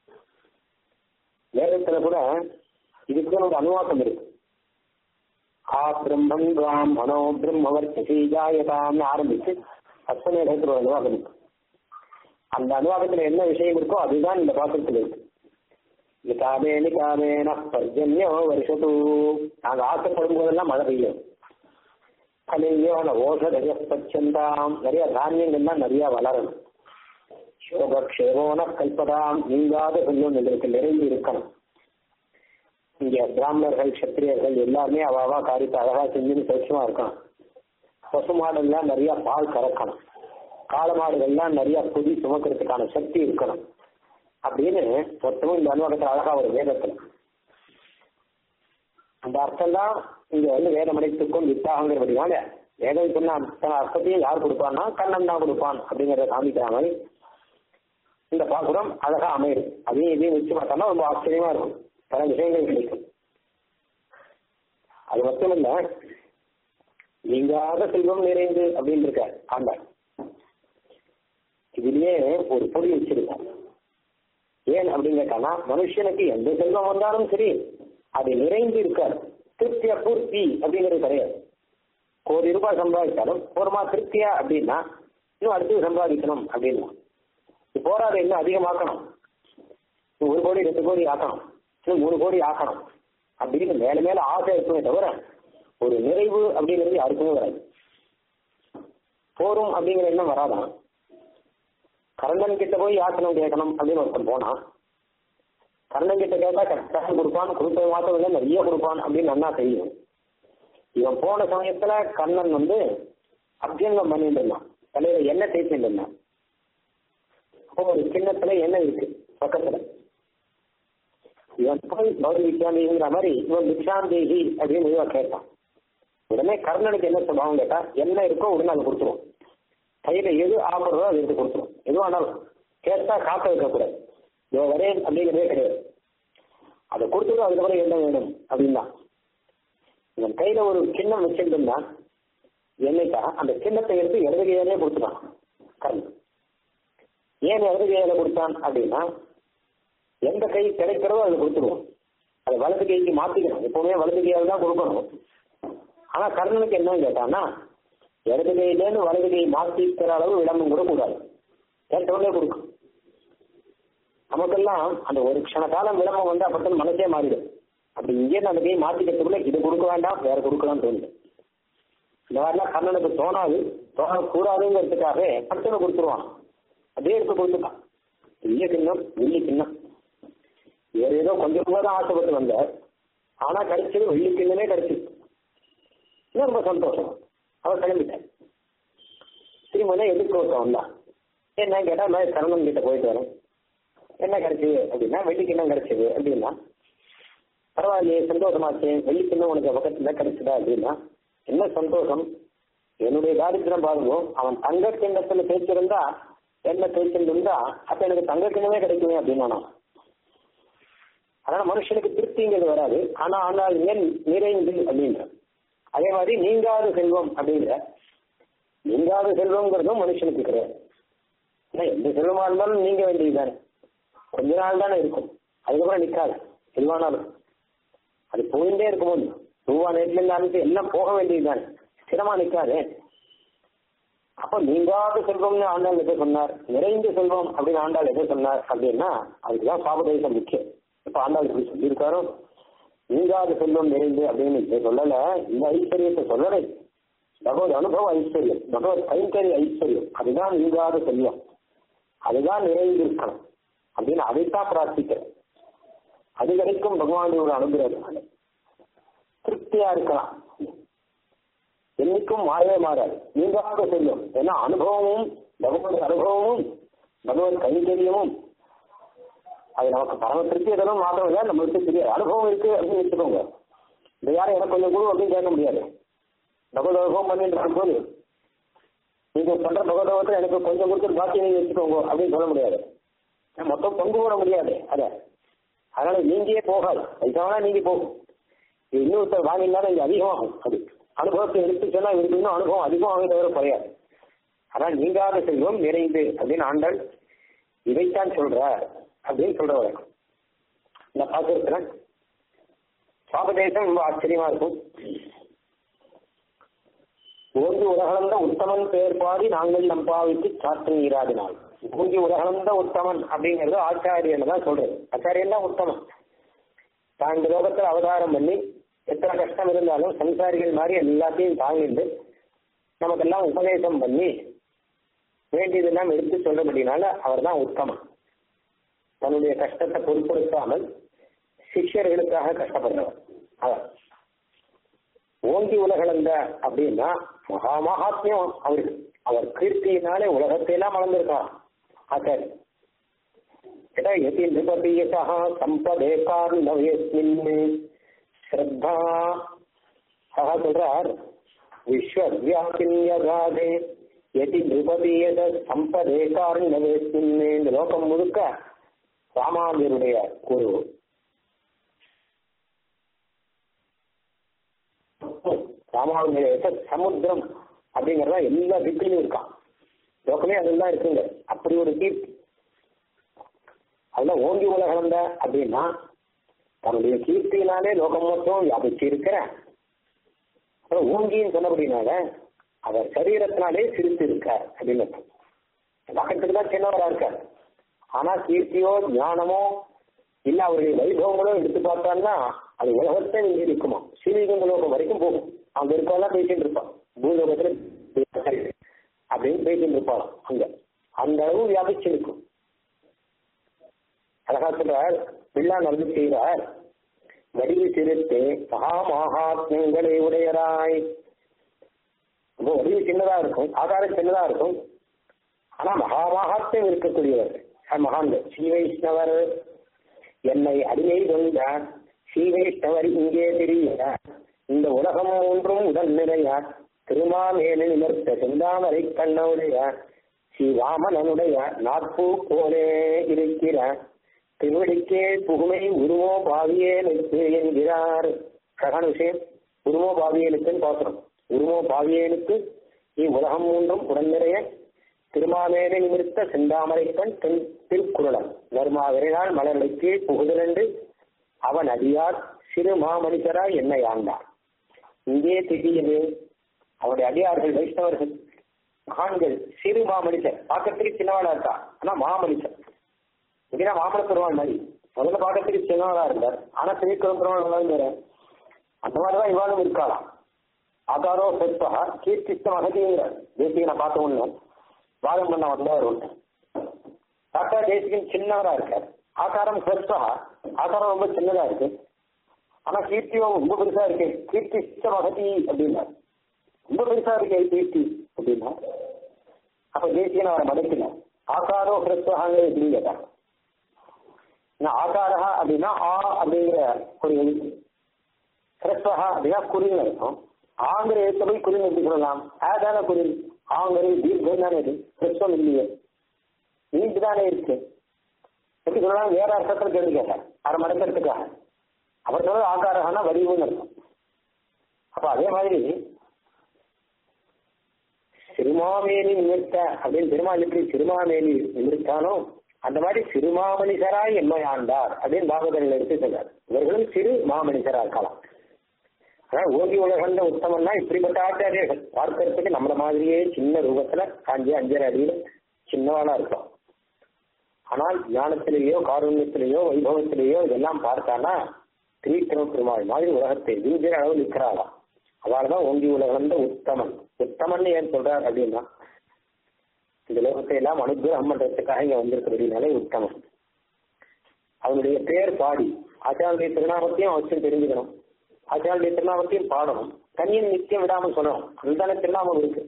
வேதத்துல கூட இதுக்கு ஒரு அனுவாக்கம் இருக்கு ஆ பிரம்மன் ராம் மனோ பிரம்மவர்த்தி ஜாயதாம்னு ஆரம்பிச்சு அஸ்வநேகத்துல ஒரு அனுவாகம் இருக்கு அந்த அனுவாகத்துல என்ன விஷயம் இருக்கோ அதுதான் இந்த பாத்திரத்தில் இருக்கு நிகாமே நிகாமேன பர்ஜன்யோ வருஷத்து நாங்க ஆசைப்படும் போதெல்லாம் மழை பெய்யும் கலையோ ஓஷதய பச்சந்தாம் நிறைய தானியங்கள்லாம் நிறைய வளரணும் சோகக்ஷேமோன கல்பதாம் நீங்காத செல்வம் எங்களுக்கு நிறைந்து இருக்கணும் இங்க பிராமணர்கள் சத்திரியர்கள் எல்லாருமே அவாவா காரியத்தை அழகா செஞ்சுன்னு சௌக்கியமா இருக்கணும் பசுமாடெல்லாம் நிறைய பால் கறக்கணும் காலமாடுகள்லாம் நிறைய பொதி சுமக்கிறதுக்கான சக்தி இருக்கணும் அப்படின்னு மொத்தமும் இந்த அனுபவத்தில் அழகா ஒரு வேதத்துல அந்த அர்த்தம் தான் இங்க வந்து வேதமடைத்துக்கும் வித்தாகங்கிறபடினால வேதம் சொன்ன அத்தனை அர்த்தத்தையும் யார் கொடுப்பான்னா கண்ணன் தான் கொடுப்பான் அப்படிங்கிறத காமிக்கிற மாதிரி இந்த பாசுரம் அழகா அமையுது அதையும் இதையும் வச்சு பார்த்தோம்னா ரொம்ப ஆச்சரியமா இருக்கும் பல விஷயங்கள் கிடைக்கும் அது மட்டும் இல்ல நீங்காத செல்வம் நிறைந்து அப்படின்னு இருக்கார் ஆண்டாள் இதுலயே ஒரு பொடி வச்சிருக்கோம் ஏன் அப்படின்னு கேட்டானா மனுஷனுக்கு எந்த செல்வம் வந்தாலும் சரி அது நிறைந்து இருக்காது திருப்தியா பூர்த்தி அப்படிங்கிறது கிடையாது கோடி ரூபாய் சம்பாதிச்சாலும் போருமா திருப்தியா அப்படின்னா இன்னும் அடுத்து சம்பாதிக்கணும் அப்படின்னா இது போராத இன்னும் அதிகமாக்கணும் இன்னும் ஒரு கோடி ரெண்டு கோடி ஆக்கணும் இன்னும் மூணு கோடி ஆக்கணும் அப்படின்னு மேல மேல ஆசை இருக்குமே தவிர ஒரு நிறைவு அப்படிங்கிறது யாருக்குமே வராது போரும் அப்படிங்கிற எண்ணம் வராதான் கர்ணன் கிட்ட போய் யாசனம் கேட்கணும் அப்படின்னு ஒருத்தன் போனான் கர்ணன் கிட்ட கேட்டா கரெக்டாக கொடுப்பான் கொடுப்பது மாத்திரம் இல்லை நிறைய கொடுப்பான் அப்படின்னு நல்லா தெரியும் இவன் போன சமயத்துல கண்ணன் வந்து அபியங்கம் பண்ணிட்டு இருந்தான் தலையில எண்ணெய் தேய்ச்சிட்டு இருந்தான் அப்போ ஒரு கிண்ணத்துல எண்ணெய் இருக்கு பக்கத்துல இவன் போய் பௌரி விக்யாமிங்கிற மாதிரி இவன் பிக்ஷாந்தேகி அப்படின்னு இவன் கேட்டான் உடனே கர்ணனுக்கு என்ன சொல்லுவாங்க கேட்டா என்ன இருக்கோ உடனே அதை கொடுத்துருவோம் கையில எது ஆபரோ அதை எடுத்து கொடுத்துரும் எதுவும் ஆனாலும் கேட்டா காக்க வைக்கக்கூடாது இதோ வரேன் அப்படிங்கிறதே கிடையாது அதை கொடுத்துட்டு அதுக்கப்புறம் என்ன வேணும் அப்படின்னா இவன் கையில ஒரு கிண்ணம் வச்சிருந்தா என்னைக்கா அந்த கிண்ணத்தை எடுத்து இடது கையாலே கொடுத்துட்டான் கர்ணன் ஏன் இடது கையால கொடுத்தான் அப்படின்னா எந்த கை கிடைக்கிறதோ அதை கொடுத்துருவோம் அதை வலது கைக்கு மாத்திக்கணும் எப்பவுமே வலது கையால் தான் கொடுக்கணும் ஆனா கர்ணனுக்கு என்னன்னு கேட்டான்னா இடது கையிலேருந்து வலது கை மாத்திக்கிற அளவு விளம்பரம் கூட கூடாது கேட்டவங்களே கொடுக்கும் நமக்கெல்லாம் அந்த ஒரு க்ஷண காலம் விளம்பரம் வந்து அப்பட்டன் மனசே மாறிடும் அப்படி இங்கேருந்து அந்த கை மாத்திக்கிறதுக்குள்ள இது கொடுக்க வேண்டாம் வேற கொடுக்கலாம்னு தோணுது இந்த மாதிரிலாம் கர்ணனுக்கு தோணாது தோணக்கூடாதுங்கிறதுக்காக பட்டனை கொடுத்துருவான் அதே எடுத்து கொடுத்துட்டான் பெரிய கிண்ணம் வெள்ளி கிண்ணம் வேற ஏதோ கொஞ்சம் ரூபா தான் ஆசைப்பட்டு வந்தார் ஆனா கிடைச்சது வெள்ளி கிண்ணமே கிடைச்சது இன்னும் ரொம்ப சந்தோஷம் அவர் கிளம்பிட்டார் திரும்ப எதிர்க்க ஒருத்தன் வந்தான் என்ன கேட்டா நான் கரணம் கிட்ட போயிட்டு வரேன் என்ன கிடைச்சது அப்படின்னா வெள்ளிக்கிண்ணம் கிடைச்சது அப்படின்னா பரவாயில்லையே சந்தோஷமாச்சு வெள்ளிக்கிண்ணம் உனக்கு பக்கத்துல கிடைச்சதா அப்படின்னா என்ன சந்தோஷம் என்னுடைய தாரித்திரம் பாருங்க அவன் தங்க கிண்ணத்துல தேய்ச்சிருந்தா என்ன தேய்ச்சிருந்தா அப்ப எனக்கு தங்க கிண்ணமே கிடைக்குமே அப்படின்னா அதனால மனுஷனுக்கு திருப்திங்கிறது வராது ஆனா ஆனால் ஏன் நிறைந்து அப்படின்ற அதே மாதிரி நீங்காத செல்வம் அப்படிங்கிற நீங்காத செல்வம்ங்கிறதும் மனுஷனுக்கு கிடையாது ஏன்னா எந்த செல்வமா இருந்தாலும் நீங்க வேண்டியதுதானே கொஞ்ச நாள் தானே இருக்கும் அதுக்கப்புறம் நிக்காது செல்வானாலும் அது போயிட்டே இருக்கும் ரூபா நேரத்துல இருந்து ஆரம்பிச்சு எல்லாம் போக வேண்டியதுதானே ஸ்திரமா நிக்காது அப்ப நீங்காத செல்வம்னு ஆண்டாள் எதை சொன்னார் நிறைந்த செல்வம் அப்படின்னு ஆண்டாள் எதை சொன்னார் அப்படின்னா அதுக்குதான் சாபதேசம் முக்கியம் இப்ப ஆண்டாள் இப்படி சொல்லியிருக்காரோ நீங்காத செல்வம் நிறைந்து அப்படின்னு இதை சொல்லல இந்த ஐஸ்வர்யத்தை சொல்லலை பகவத் அனுபவ ஐஸ்வர்யம் பகவத் கைங்கறி ஐஸ்வர்யம் அதுதான் நீங்காத செல்வம் அதுதான் நிறைந்து இருக்கணும் அப்படின்னு அதைத்தான் பிரார்த்திக்கிறேன் அது கிடைக்கும் பகவானுடைய அனுகிரகம் திருப்தியா இருக்கலாம் என்னைக்கும் மாறவே மாறாது நீங்காத செல்வம் ஏன்னா அனுபவமும் பகவத் அனுபவமும் பகவத் கைங்கரியமும் அது நமக்கு பரம திருப்தி எதெல்லாம் மாற்றம் இல்லை நம்மளுக்கு தெரியாது அனுபவம் இருக்கு அப்படின்னு வச்சுக்கோங்க இந்த யாரும் எனக்கு கொஞ்சம் குழு அப்படின்னு கேட்க முடியாது பகவத் அனுபவம் பண்ணிட்டு போது நீங்க பண்ற பகவதத்தை எனக்கு கொஞ்சம் கொடுத்து பாக்கி நீங்க வச்சுக்கோங்க அப்படின்னு சொல்ல முடியாது மொத்தம் பங்கு போட முடியாது அத அதனால நீங்கியே போகாது அதுக்காக நீங்க போகும் இது இன்னொருத்தர் வாங்கினாலும் இங்க அதிகமாகும் அது அனுபவத்தை எடுத்து சொன்னா இவருக்கு இன்னும் அனுபவம் அதிகமாக தவிர குறையாது ஆனால் நீங்காத செல்வம் நிறைந்து அப்படின்னு ஆண்டாள் இதைத்தான் சொல்ற அப்படின்னு சொல்ற வழக்கம் இந்த பாசுரத்துல சாபதேசம் ரொம்ப ஆச்சரியமா இருக்கும் ஓங்கி உலகளந்த உத்தமன் பெயர் பாடி நாங்கள் நம்பாவிக்கு சாற்று நீராடினாள் ஓங்கி உலகளந்த உத்தமன் அப்படிங்கிறது ஆச்சாரியன் தான் சொல்றது ஆச்சாரியன் தான் உத்தமன் தான் இந்த லோகத்தில் அவதாரம் பண்ணி எத்தனை கஷ்டம் இருந்தாலும் சம்சாரிகள் மாதிரி எல்லாத்தையும் தாங்கிட்டு நமக்கெல்லாம் உபதேசம் பண்ணி வேண்டியதெல்லாம் எடுத்து சொல்றபடினால அவர் தான் உத்தமன் தன்னுடைய கஷ்டத்தை பொருட்படுத்தாமல் சிஷ்யர்களுக்காக கஷ்டப்படுறவர் அவர் ஓங்கி உலகளந்த அப்படின்னா மகா மகாத்மியம் அவருக்கு அவர் கீர்த்தியினாலே உலகத்தை எல்லாம் வளர்ந்திருக்கான் ஆச்சாரி यदा यति नृपतीयतः சம்பதேகார்ணவேஸ்மின் ஸ்ரத்தா சக சொல்றார் விஸ்வவியாபின்யகாதே எதி நிருபதீயத சம்பதேகார்ணவேஸ்மின் இந்த லோகம் முழுக்க ராமாவியருடைய குரு ராமாவுடைய சமுத்திரம் அப்படிங்கறத எல்லா திக்கிலையும் இருக்கான் லோக்கமே அதெல்லாம் இருக்குங்க அப்படி ஒரு கீர்த்தி அதெல்லாம் ஓங்கி உலகளந்த அப்படின்னா தன்னுடைய கீர்த்தியினாலே லோகம் மொத்தம் வியாபிச்சு இருக்கிற அப்புறம் ஓங்கின்னு சொன்னபடினால அவர் சரீரத்தினாலே சிரித்து இருக்கார் அப்படின்னு பக்கத்துக்கு தான் சின்னவரா இருக்கார் ஆனா கீர்த்தியோ ஞானமோ இல்ல அவருடைய வைபவங்களோ எடுத்து பார்த்தான்னா அது உலகத்தை நீங்க இருக்குமா ஸ்ரீலிங்க லோகம் வரைக்கும் போகும் அங்க இருக்கவெல்லாம் பேசிட்டு இருப்பான் பூலோகத்துல அப்படின்னு பேசிட்டு இருப்பான் அங்க அந்த அளவு வியாபிச்சு இருக்கும் அழகா சொல்றார் பிள்ளா நல்லு செய்வார் வடிவு சிறுத்து மகா மகாத்மங்களை உடையராய் ரொம்ப வடிவு சின்னதா இருக்கும் ஆதாரம் சின்னதா இருக்கும் ஆனா மகா மகாத்மியம் இருக்கக்கூடியவர் மகான்கள் ஸ்ரீ வைஷ்ணவர் என்னை அடிமை கொண்ட ஸ்ரீ வைஷ்ணவர் இங்கே தெரிய இந்த உலகம் ஒன்றும் உடல் நிறைய திருமாமேனு நிமிர்த்த செந்தாமரை கண்ணவுடைய ஸ்ரீ வாமனனுடைய நாட்பு போலே இருக்கிற திருவடிக்கே புகுமை உருவோ பாவியேனுக்கு என்கிறார் அழகான விஷயம் உருவோ பாவியனுக்குன்னு பார்க்கிறோம் உருவோ பாவியனுக்கு இவ்வுலகம் மூன்றும் உடன் நிறைய திருமாவேலை நிமிர்த்த செந்தாமரைக்கண் தென் திருக்குறளம் தர்மா விரைநாள் மலர்களுக்கு புகுதலென்று அவன் அடியார் சிறு மாமனிதராய் என்னை ஆண்டார் இங்கே திடீர்னு அவருடைய அடியார்கள் வைஷ்ணவர்கள் மகான்கள் சிறு மாமனிதர் பார்க்கறதுக்கு சின்னவனா இருக்கா ஆனா மாமனிதர் இப்படின்னா மாமல பெருமாள் மாதிரி முதல்ல பார்க்கறதுக்கு சின்னவரா இருந்தார் ஆனா திருக்குறள் பெருமாள் வேற அந்த மாதிரிதான் இவாளும் இருக்காளாம் ஆதாரோ செப்பா கீர்த்தித்த மகதிங்கிறார் தேசிகனை பார்த்த ஒண்ணு வாதம் பண்ண வந்தவர் ஒண்ணு டாக்டா தேசிகன் சின்னவரா இருக்கார் ஆகாரம் செப்பா ஆகாரம் ரொம்ப சின்னதா இருக்கு ஆனா கீர்த்தியும் ரொம்ப பெருசா இருக்கு கீர்த்தித்த மகதி அப்படின்னா ரொம்ப பெருசா இருக்கு கீர்த்தி அப்படின்னா அப்ப தேசிகன் அவரை மடக்கினார் ஆகாரோ ஹிரஸ்வகாங்க எப்படின்னு கேட்டாங்க ஆகாரா அப்படின்னா ஆ அப்படிங்கிற ஒரு எழுத்து ஹிரஸ்வகா அப்படின்னா குறின்னு அர்த்தம் ஆங்கிற எழுத்த போய் குறின்னு எப்படி சொல்லலாம் ஆதான குறி ஆங்கிற தீர்க்கம் தானே இது ஹிரஸ்வம் இல்லையே நீண்டு தானே இருக்கு எப்படி சொல்லலாம் வேற அர்த்தத்தில் கேள்வி கேட்டார் அரை மடக்கிறதுக்காக அவர் சொல்றது ஆகாரகான வடிவுன்னு அர்த்தம் அப்ப அதே மாதிரி சிறுமாமேனி நிமிர்த்த அப்படின்னு பெருமாள் எப்படி சிறுமாமேனி நிமிர்த்தானோ அந்த மாதிரி சிறு மாமனிதராய் என்னை ஆண்டார் அப்படின்னு பாகவதர்கள் எடுத்து சொல்றார் இவர்களும் சிறு மாமனிதரா இருக்கலாம் அதாவது ஓகி உலகந்த உத்தமன்னா இப்படிப்பட்ட ஆச்சாரியர்கள் பார்க்கறதுக்கு நம்மள மாதிரியே சின்ன ரூபத்துல காஞ்சி அஞ்சரை அடியில் சின்னவாளா இருக்கும் ஆனால் ஞானத்திலேயோ காருண்யத்திலேயோ வைபவத்திலேயோ இதெல்லாம் பார்த்தானா திரிக்கிரம பெருமாள் மாதிரி உலகத்தை விஞ்சிற அளவு நிற்கிறாளாம் அவள் தான் ஓங்கி உலகந்த உத்தமன் உத்தமன் ஏன் சொல்றார் அப்படின்னா இந்த லோகத்தை எல்லாம் அனுகிரகம் பண்றதுக்காக இங்க வந்திருக்கிறதுனாலே உத்தமன் அவனுடைய பேர் பாடி ஆச்சாரிய திருநாமத்தையும் அவசியம் தெரிஞ்சுக்கணும் ஆச்சாரிய திருநாமத்தையும் பாடணும் தனியும் நித்தியம் விடாம சொல்லணும் அதுதானே திருநாமம் இருக்கு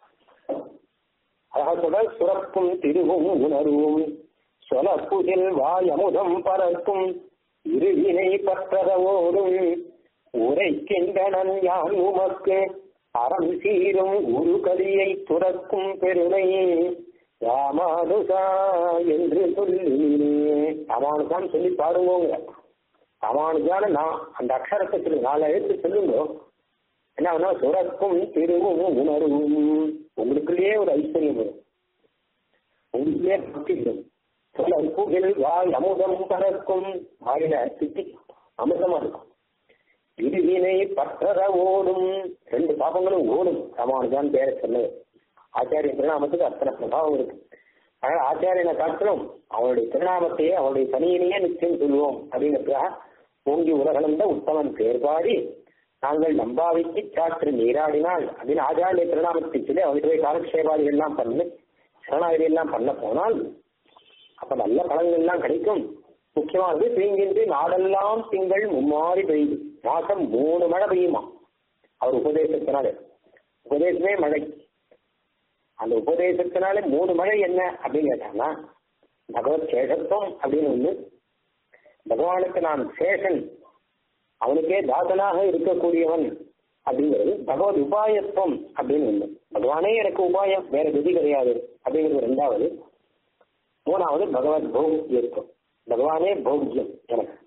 அழகா சொல்ற சுரக்கும் திருவும் உணர்வும் சொலப்புதில் வாய் அமுதம் பறக்கும் இருவினை பற்றதவோடும் உரைக்கின்றனன் யான் உமக்கு அறம் சீரும் ஒரு கலியை துறக்கும் பெருமை ராமானுசா என்று சொல்லி ராமானுசான்னு சொல்லி பாருங்க ராமானுஜான நான் அந்த அக்ஷரத்தை சொல்லி நாலு எழுத்து சொல்லுங்க என்ன ஆகுனா சுரக்கும் திருவும் உணர்வும் உங்களுக்குள்ளேயே ஒரு ஐஸ்வர்யம் வரும் உங்களுக்குள்ளே பக்தி வரும் சொல்ல புகழ் வாய் அமுதம் பறக்கும் வாயில திட்டி அமுதமா இருக்கும் இருவினை பற்றத ஓடும் ரெண்டு பாபங்களும் ஓடும் ராமானுஜான் பேரை சொன்னது ஆச்சாரிய திருநாமத்துக்கு அத்தனை பிரபாவம் இருக்கு அதனால ஆச்சாரியனை காட்டிலும் அவனுடைய திருநாமத்தையே அவனுடைய தனியிலேயே நிச்சயம் சொல்லுவோம் அப்படிங்கிறதுக்காக ஓங்கி உலகளந்த உத்தமன் பேர் பாடி நாங்கள் நம்பாவிக்கு சாற்று நீராடினால் அப்படின்னு ஆச்சாரிய திருநாமத்தை சொல்லி அவனுக்கு போய் காலக்ஷேபாதிகள் எல்லாம் பண்ணு சரணாகதி எல்லாம் பண்ண போனால் அப்ப நல்ல பலன்கள் எல்லாம் கிடைக்கும் முக்கியமானது தீங்கின்றி நாடெல்லாம் திங்கள் மும்மாறி பெய்யுது மாசம் மூணு மழை பெய்யுமா அவர் உபதேசத்தினால உபதேசமே மழை அந்த உபதேசத்தினாலே மூணு மழை என்ன அப்படின்னு கேட்டாங்கன்னா பகவத் சேஷத்துவம் அப்படின்னு ஒண்ணு பகவானுக்கு நான் சேஷன் அவனுக்கே தாசனாக இருக்கக்கூடியவன் அப்படிங்கிறது பகவத் உபாயத்துவம் அப்படின்னு ஒண்ணு பகவானே எனக்கு உபாயம் வேற கதி கிடையாது அப்படிங்கிறது ரெண்டாவது மூணாவது பகவத் போக்கியத்துவம் பகவானே போக்கியம் எனக்கு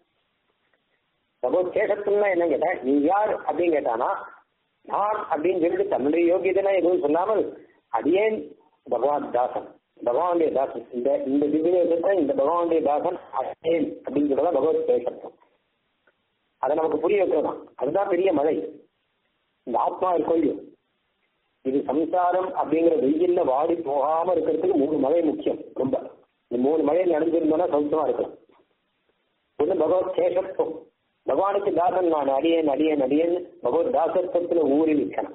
பகவத் சேஷத்துவம்னா என்ன கேட்டா நீ யார் அப்படின்னு கேட்டானா நான் அப்படின்னு சொல்லிட்டு தன்னுடைய யோகியதனா எதுவும் சொல்லாமல் அடியேன் பகவான் தாசன் பகவானுடைய தாசன் இந்த இந்த திவ்யத்தை இந்த பகவானுடைய தாசன் அடியேன் அப்படின்னு சொல்றதா பகவத் சேஷத்துவம் அதை நமக்கு புரிய வைக்கிறதான் அதுதான் பெரிய மழை இந்த ஆத்மா இருக்கொள்ளு இது சம்சாரம் அப்படிங்கிற வெயில்ல வாடி போகாம இருக்கிறதுக்கு மூணு மழை முக்கியம் ரொம்ப இந்த மூணு மழை நடந்திருந்தோம்னா சௌச்சமா இருக்கலாம் ஒண்ணு பகவத் சேஷத்துவம் பகவானுக்கு தாசன் நான் அடியேன் அடியேன் அடியேன் பகவத் தாசத்துவத்துல ஊறி நிற்கணும்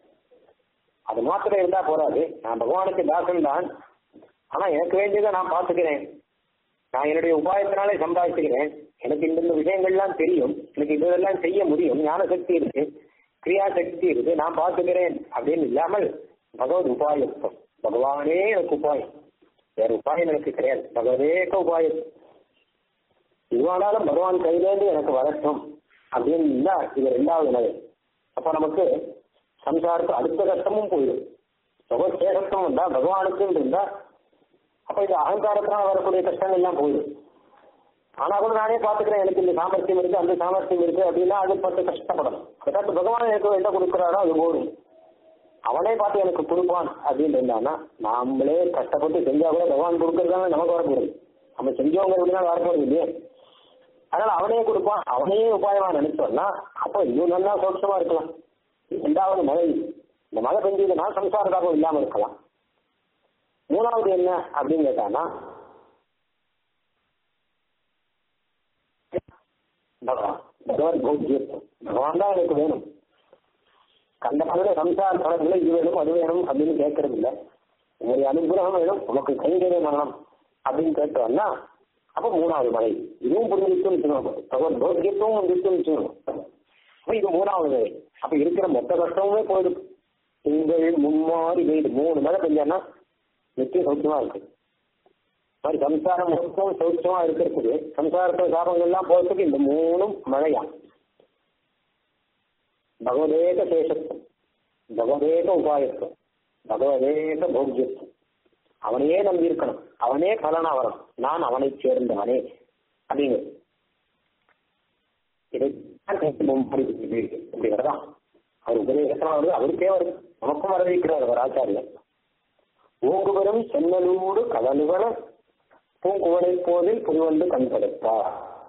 அது மாத்திரம் இருந்தா போறாது நான் பகவானுக்கு தாசன் தான் ஆனா எனக்கு வேண்டியதை நான் பார்த்துக்கிறேன் நான் என்னுடைய உபாயத்தினாலே சம்பாதிச்சுக்கிறேன் எனக்கு இந்த விஷயங்கள்லாம் தெரியும் எனக்கு இதெல்லாம் செய்ய முடியும் ஞான சக்தி இருக்கு கிரியா சக்தி இருக்கு நான் பார்த்துக்கிறேன் அப்படின்னு இல்லாமல் பகவத் உபாயத்துவம் பகவானே எனக்கு உபாயம் வேற உபாயம் எனக்கு கிடையாது பகவதேக உபாயம் இதுவானாலும் பகவான் கையிலேருந்து எனக்கு வரட்டும் அப்படின்னு இருந்தா இது ரெண்டாவது நிலை அப்ப நமக்கு சம்சாரத்து அடுத்த கஷ்டமும் போயிடும் பகவத் சேகத்துவம் இருந்தா பகவானுக்குன்னு இருந்தா அப்ப இது அகங்காரத்தினால வரக்கூடிய கஷ்டங்கள் எல்லாம் போயிடும் ஆனா கூட நானே பாத்துக்கிறேன் எனக்கு இந்த சாமர்த்தியம் இருக்கு அந்த சாமர்த்தியம் இருக்கு அப்படின்னா அது பார்த்து கஷ்டப்படணும் அதாவது பகவான் எனக்கு என்ன கொடுக்குறாரோ அது போதும் அவனே பார்த்து எனக்கு கொடுப்பான் அப்படின்னு இருந்தான்னா நாமளே கஷ்டப்பட்டு செஞ்சா கூட பகவான் கொடுக்கறதால நமக்கு வரப்போகுது நம்ம செஞ்சவங்க எப்படின்னா வரப்போகுது இல்லையே அதனால அவனே கொடுப்பான் அவனையே உபாயமா நினைச்சோம்னா அப்போ இன்னும் நல்லா சோட்சமா இருக்கலாம் ரெண்டாவது மழை இந்த மழை பெஞ்சதுன்னா சம்சார தாபம் இல்லாம இருக்கலாம் மூணாவது என்ன அப்படின்னு கேட்டானா பகவான் பகவான் போக்கியத்துவம் பகவான் தான் எனக்கு வேணும் கண்ட பல சம்சார பலன்களை இது வேணும் அது வேணும் அப்படின்னு கேட்கறது இல்லை உங்களுடைய அனுகிரகம் வேணும் உனக்கு கைங்கரியம் வேணும் அப்படின்னு கேட்டோம்னா அப்ப மூணாவது மலை இதுவும் புரிஞ்சுச்சுன்னு வச்சுக்கணும் பகவான் போக்கியத்துவம் வந்துச்சுன்னு வச்சுக்கணும் அப்ப இது மூணாவது மலை அப்ப இருக்கிற மொத்த கஷ்டமுமே போயிடும் திங்கள் மும்மாறி வெயில் மூணு மழை பெஞ்சான்னா நிச்சயம் சௌக்கியமா இருக்கு மாதிரி சம்சாரம் மொத்தம் சௌக்கியமா இருக்கிறதுக்கு சம்சாரத்தை சாபங்கள்லாம் போறதுக்கு இந்த மூணும் மழையா பகவதேக சேஷத்துவம் பகவதேக உபாயத்துவம் பகவதேக போக்கியத்துவம் அவனையே நம்பி இருக்கணும் அவனே பலனா வரணும் நான் அவனை சேர்ந்தவனே அப்படிங்கிறது இதை அப்படிங்கிறதா அவர் உபதேசத்தினால் வருது அவருக்கே வருது நமக்கும் வர வைக்கிறார் அவர் ஆச்சாரியர் ஓங்குவரும் சென்னலூடு கடலுகள பூங்குவலை போதில் புதுவந்து கண்படுத்தார்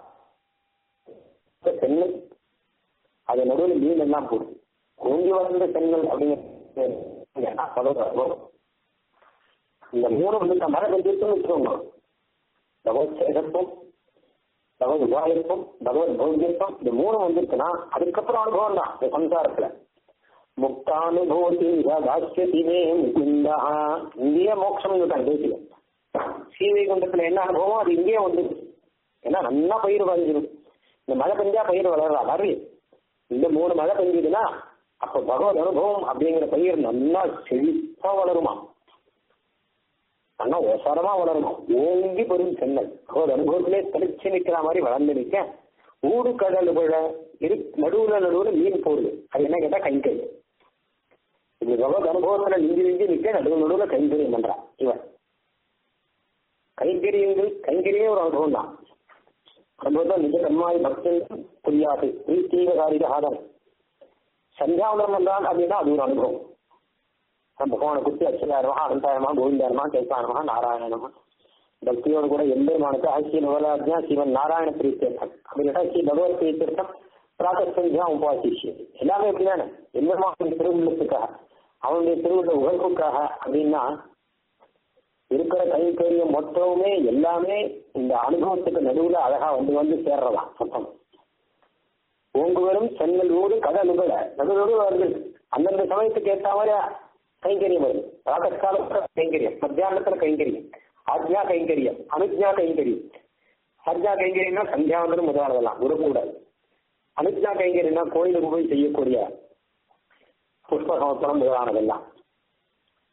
சென்னல் அது நடுவில் மீன் எல்லாம் போடும் ஓங்கி வளர்ந்த சென்னல் அப்படிங்கிற இந்த மூணு வந்து மழை பெஞ்சிருச்சுன்னு வச்சுக்கோங்க பகவத் சேகத்துவம் பகவத் உபாயத்துவம் பகவத் பௌத்தியத்துவம் இந்த மூணு வந்துருச்சுன்னா அதுக்கப்புறம் அனுபவம் தான் இந்த சம்சாரத்துல முக்தானுபூதி தாஸ்யதிமே முகுந்தா இங்கேயே மோட்சம் இருக்காங்க பேசில ஸ்ரீவைகுண்டத்துல என்ன அனுபவம் அது இங்கேயே வந்துருக்கு ஏன்னா நல்லா பயிர் வளர்ந்துடும் இந்த மழை பெஞ்சா பயிர் வளர்றா மாதிரி இந்த மூணு மழை பெஞ்சதுன்னா அப்ப பகவத் அனுபவம் அப்படிங்கிற பயிர் நல்லா செழிப்பா வளருமா நல்லா ஒசரமா வளருமா ஓங்கி பெரும் சென்னல் பகவத் அனுபவத்திலே தெளிச்சு நிக்கிற மாதிரி வளர்ந்து நிற்க ஊடு கடல் விழ இரு நடுவுல நடுவுல மீன் போடுது அது என்ன கேட்டா கைங்கறி இது பகவத் அனுபவத்துல நிஞ்சு நிஞ்சு நிக்க நடுவு நடுவுல கைங்கரியம் பண்றான் இவன் கைங்கரியங்கள் கைங்கரியே ஒரு அனுபவம் தான் அனுபவம் நிஜ கர்மாய் பக்தன் புரியாது நீ தீவிரகாரிக ஆதம் சந்தியாவனம் வந்தான் அப்படின்னா அது ஒரு அனுபவம் பகவானை குறித்து அச்சதாரமா அனந்தாரமா கோவிந்தாரமா கேசாரமா நாராயணமா பக்தியோடு கூட எம்பெருமானுக்கு ஆட்சி நவராஜா சிவன் நாராயண பிரீத்தேர்த்தம் அப்படின்னா ஸ்ரீ பகவத் பிரீத்தேர்த்தம் பிராகசந்தியா உபாசிஷியது எல்லாமே எப்படிதானே எம்பெருமானுடைய திருவுள்ளத்துக்காக அவனுடைய திருவுள்ள உழைப்புக்காக அப்படின்னா இருக்கிற கைங்கரியம் மொத்தமுமே எல்லாமே இந்த அனுபவத்துக்கு நடுவுல அழகா வந்து வந்து சேர்றதாம் மொத்தம் ஓங்குவரும் சென்னல் ஊடு கடலுகட நடு நடுவு வருது அந்தந்த சமயத்துக்கு ஏற்ற மாதிரி கைங்கரியம் வருது ராகஸ்காலத்துல கைங்கரியம் மத்தியானத்துல கைங்கரியம் ஆஜ்ஞா கைங்கரியம் அனுஜ்ஞா கைங்கரியம் ஆஜ்ஞா கைங்கரியம்னா சந்தியாவந்தனம் முதலானதெல்லாம் விடக்கூடாது அனுஜ்ஞா கைங்கரியம்னா கோயிலுக்கு போய் செய்யக்கூடிய புஷ்ப சமர்ப்பணம் முதலானதெல்லாம்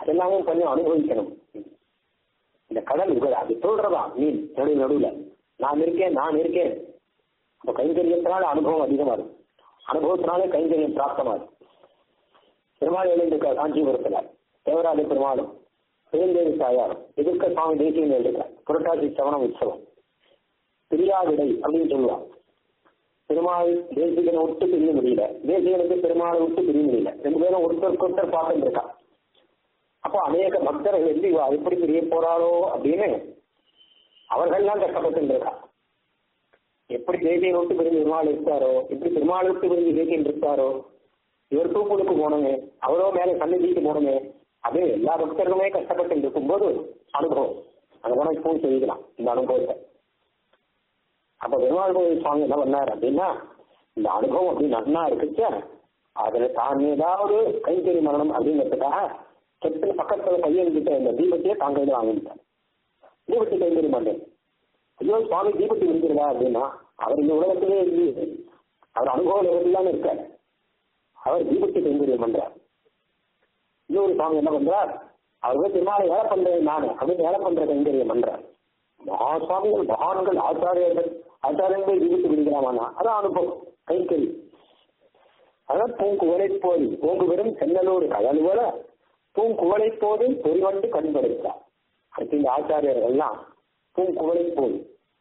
அதெல்லாமே கொஞ்சம் அனுபவிக்கணும் இந்த கடல் உகழ அது சொல்றதா மீன் நடுவு நடுவுல நான் இருக்கேன் நான் இருக்கேன் அப்ப கைங்கரியத்தினால அனுபவம் அதிகமா இருக்கும் அனுபவத்தினாலே கைங்கரியம் பிராப்தமாகும் பெருமாள் எழுந்திருக்கார் காஞ்சிபுரத்துல தேவராஜ பெருமாளும் பெருந்தேவி தாயாரும் எதிர்க்க சுவாமி தேசியம் எழுதிருக்கார் புரட்டாசி சவணம் உற்சவம் பிரியாவிடை அப்படின்னு சொல்லுவாங்க பெருமாள் தேசிகனை விட்டு பிரிய முடியல தேசிகனுக்கு பெருமாளை விட்டு பிரிய முடியல ரெண்டு பேரும் ஒருத்தருக்கு ஒருத்தர் பார்த்துட்டு இருக்கா அப்போ அநேக பக்தர்கள் எப்படி இவ எப்படி பிரிய போறாளோ அப்படின்னு அவர்கள்லாம் கஷ்டப்பட்டு இருக்கா எப்படி தேசியை விட்டு பிரிஞ்சு பெருமாள் இருக்காரோ எப்படி பெருமாள் விட்டு பிரிஞ்சு தேசியம் இருக்காரோ இவர் தூக்குளுக்கு போனோமே அவரோ மேல சன்னிதிக்கு போனோமே அது எல்லா பக்தர்களுமே கஷ்டப்பட்டு இருக்கும்போது அனுபவம் அந்த போன இப்போ செய்யலாம் இந்த அனுபவத்தை அப்ப பெருமாள் கோயில் சுவாமி என்ன பண்ணார் அப்படின்னா இந்த அனுபவம் அப்படி நன்னா இருக்குச்சா அதுல தான் ஏதாவது கைத்தறி மரணம் அப்படிங்கிறதுக்காக செட்டு பக்கத்துல பையன் கிட்ட இந்த தீபத்தையே தான் கையில வாங்கிட்டார் தீபத்தை கைத்தறி மாட்டேன் ஐயோ சுவாமி தீபத்தை இருந்துருதா அப்படின்னா அவர் இந்த உலகத்திலே இருந்து அவர் அனுபவ உலகத்திலான இருக்கார் அவர் தீபத்தை கைங்கரியம் பண்றார் இன்னொரு சுவாமி என்ன பண்றார் அவர் போய் திருமாலை வேலை பண்றேன் நான் அப்படின்னு வேலை பண்ற கைங்கரியம் பண்றார் மகா சுவாமிகள் மகான்கள் ஆச்சாரியர்கள் ஆச்சாரியர்கள் தீபத்தை பிடிக்கிறாமானா அதான் அனுபவம் கைக்கறி அதான் பூங்குவலை போது பூங்கு வெறும் சென்னலோடு கயலுவல பூங்குவலை போது பொறிவண்டு கண்படுத்தார் அடுத்து இந்த ஆச்சாரியர்கள்லாம் பூங்குவலை போது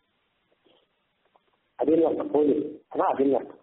அதில் அர்த்தம் போது அதான் அதில் அர்த்தம்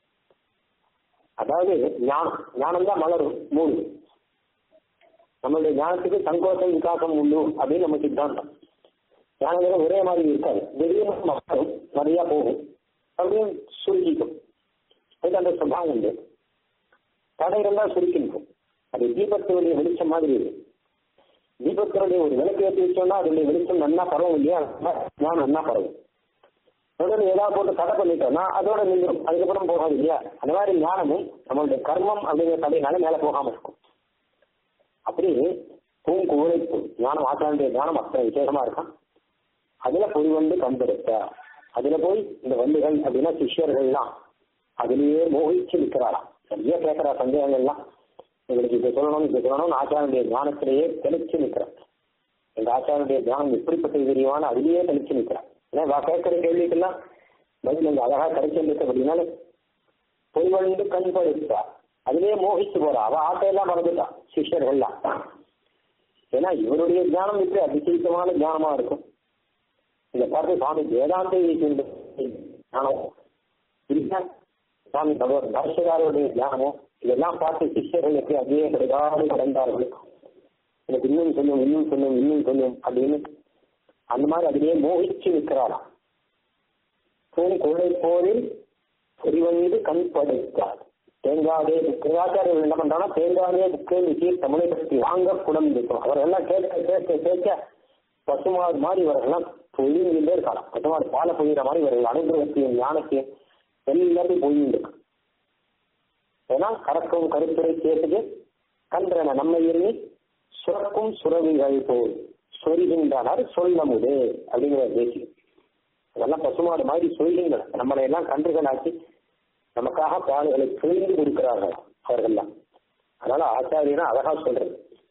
அதாவது ஞானம் ஞானம் தான் மலரும் மூணு நம்மளுடைய ஞானத்துக்கு சங்கோஷம் விகாசம் உண்டு அப்படின்னு நம்ம சித்தாந்தம் ஞானம் ஒரே மாதிரி இருக்காது திடீர்னு மக்களும் நிறைய போகும் அப்படியும் சுருக்கிக்கும் அதுக்கு அந்த சுபாவம் உண்டு தடை இருந்தால் சுருக்கிக்கும் அது தீபத்தினுடைய வெளிச்சம் மாதிரி இருக்கு தீபத்தினுடைய ஒரு விளக்கு ஏற்றி வச்சோம்னா அதனுடைய வெளிச்சம் நல்லா பரவும் இல்லையா ஞானம் நல்லா பரவும் உடனே ஏதாவது போட்டு தடை பண்ணிட்டோம்னா அதோட நின்றும் அதுக்கப்புறம் போகாது இல்லையா அந்த மாதிரி ஞானமும் நம்மளுடைய கர்மம் அப்படிங்கிற தடையினால மேல போகாம இருக்கும் அப்படி பூங்குவளைப்பு ஞானம் ஆசானுடைய ஞானம் அத்தனை விசேஷமா இருக்கான் அதுல பொய் வந்து கண்டெடுத்த அதுல போய் இந்த வள்ளிகள் அப்படின்னா சிஷ்யர்கள்லாம் அதுலயே மோகிச்சு நிற்கிறாராம் நிறைய கேட்கிற சந்தேகங்கள்லாம் எங்களுக்கு இதை சொல்லணும் இதை சொல்லணும்னு ஆச்சாரனுடைய ஞானத்திலேயே தெளிச்சு நிற்கிறார் எங்க ஆச்சாரனுடைய ஞானம் எப்படிப்பட்டது தெரியுமான்னு அதுலயே தெளிச்சு நிற்கிறார் ஏன்னா கேட்கிற கேள்விக்கெல்லாம் பதில் எங்க அழகா கிடைச்சிருக்கு அப்படின்னால பொய் வந்து கண் படுத்தா அதுலயே மோகிச்சு போறா அவ ஆட்டையெல்லாம் மறந்துட்டா சிஷ்யர்கள்லாம் ஏன்னா இவருடைய ஞானம் இப்படி அதிசயித்தமான ஞானமா இருக்கும் இதை பார்த்து சுவாமி வேதாந்த ஞானம் இல்ல சுவாமி பகவத் பாஷ்யகாரருடைய ஞானமும் இதெல்லாம் பார்த்து சிஷ்யர்கள் எப்படி அப்படியே கிடைக்காது கடந்தார்கள் எனக்கு இன்னும் சொல்லும் இன்னும் சொல்லும் இன்னும் சொல்லும் அப்படின்னு அந்த மாதிரி அதிலேயே மோகிச்சு நிற்கிறாராம் தூண் கொள்ளை போரில் பொறிவந்து கண் படைத்தார் தேங்காதே கிருவாச்சாரியர்கள் என்ன பண்றாங்கன்னா தேங்காதே புக்கே விஷயம் தமிழை பற்றி வாங்க குடம் இருக்கும் அவரெல்லாம் கேட்க கேட்க கேட்க பசுமாடு மாதிரி இவர்கள்லாம் பொழிந்துட்டே இருக்கலாம் பசுமாடு பாலை பொழிகிற மாதிரி இவர்கள் அனுகிரகத்தையும் ஞானத்தையும் எல்லாத்தையும் பொழிந்து இருக்கு ஏன்னா கறக்கும் கருத்துரை கேட்டது கன்றன நம்மை எண்ணி சுரக்கும் சுரவிகள் போல் சொரிகின்றனர் சொல்லமுது அப்படிங்கிற பேச்சு அதெல்லாம் பசுமாடு மாதிரி சொல்லுங்கள் நம்மளை எல்லாம் கன்றுகளாக்கி நமக்காக பால்களை பிழிந்து கொடுக்கிறார்கள் அவர்கள்லாம் அதனால ஆச்சாரியனா அழகா சொல்றது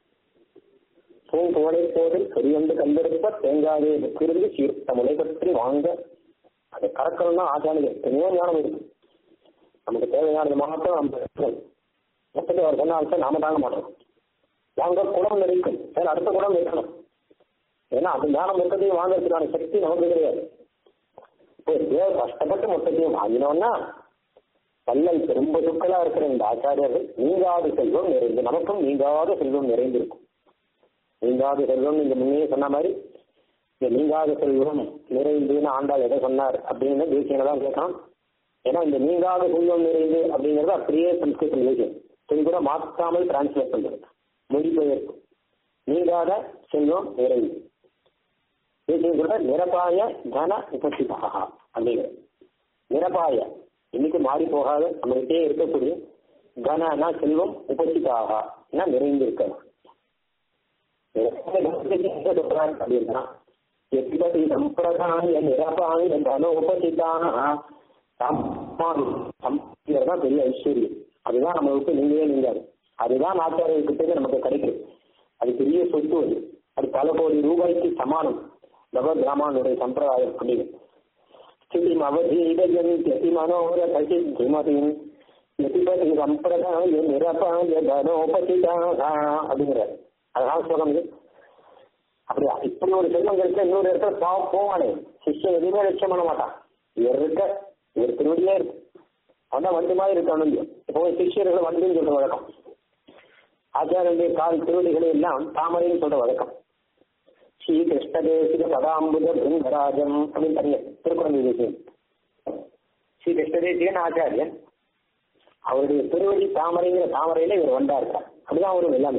பூங்கோடை போதில் பெரியண்டு கண்டெடுப்ப தேங்காவே புக்கிருந்து சீர்த்த முளை பற்றி வாங்க அதை கறக்கணும்னா ஆச்சாரியர் எத்தனையோ ஞானம் இருக்கு நமக்கு தேவையானது மாத்திரம் நம்ம மொத்தத்தை அவர் சொன்ன நாம தாங்க மாட்டோம் வாங்க குடம் நிறைக்கும் சரி அடுத்த குடம் இருக்கணும் ஏன்னா அது ஞானம் மொத்தத்தையும் வாங்கறதுக்கான சக்தி நமக்கு கிடையாது இப்போ ஏதோ கஷ்டப்பட்டு மொத்தத்தையும் வாங்கினோம்னா பல்லல் ரொம்ப சுக்கலா இருக்கிற இந்த ஆச்சாரியர்கள் நீங்காத செல்வம் நிறைந்து நமக்கும் நீங்காத செல்வம் நிறைந்திருக்கும் நீங்காத செல்வம் நீங்க முன்னே சொன்ன மாதிரி இந்த நீங்காத செல்வம் நிறைந்துன்னு ஆண்டாள் எதை சொன்னார் அப்படின்னு தேசியனை தான் கேட்கணும் ஏன்னா இந்த நீங்காத செல்வம் நிறைந்து அப்படிங்கறது அப்படியே சம்ஸ்கிருதம் தேசியம் இது கூட மாற்றாமல் டிரான்ஸ்லேட் பண்றது மொழிபெயர்ப்பு நீங்காத செல்வம் நிறைந்து தேசியம் கூட நிரபாய தன உபசிதா அப்படிங்கிறது நிரபாய இன்னைக்கு மாறி போகாத நம்மகிட்டே இருக்கக்கூடிய கனனா செல்வம் உபசிதாக நிறைந்து இருக்கணும் அப்படின்னா எப்படி சம்பிரதாய நிரபாய தன உபசிதாக தான் பெரிய ஐஸ்வர்யம் அதுதான் நம்ம விட்டு நீங்கவே நீங்காது அதுதான் ஆச்சாரியர்கிட்ட நமக்கு கிடைக்கும் அது பெரிய சொத்து அது அது பல கோடி ரூபாய்க்கு சமானம் பகவத் ராமானுடைய சம்பிரதாயம் அப்படின்னு ஸ்திதி அவதீதன் யதி மனோரத சித்திமதின் யதிபதி சம்பிரதாய நிரபாய தனோபதிதாக அப்படிங்கிறார் அழகான ஸ்லோகம் இது அப்படியா இப்படி ஒரு செல்வம் கிடைச்சா இன்னொரு இடத்துல பாவம் போவானே சிஷ்யன் எதுவுமே லட்சியம் பண்ண மாட்டான் இவர் இருக்க இவர் திருவடியே இருக்கு அவன் வண்டி மாதிரி இருக்கானு இல்லையோ இப்போ சிஷ்யர்களை வண்டின்னு சொல்ற வழக்கம் ஆச்சாரியனுடைய கால் திருவடிகளை எல்லாம் தாமரைன்னு சொல்ற வழக்கம் ஸ்ரீ கிருஷ்ணதேசிக பதாம்புஜ பிருங்கராஜம் அப்படின்னு தனிய திருக்குறள் தேசியம் ஸ்ரீ கிருஷ்ணதேசிகன் ஆச்சாரியன் அவருடைய திருவடி தாமரைங்கிற தாமரையில இவர் வண்டா இருக்கார் அப்படிதான் அவரும் எல்லாமே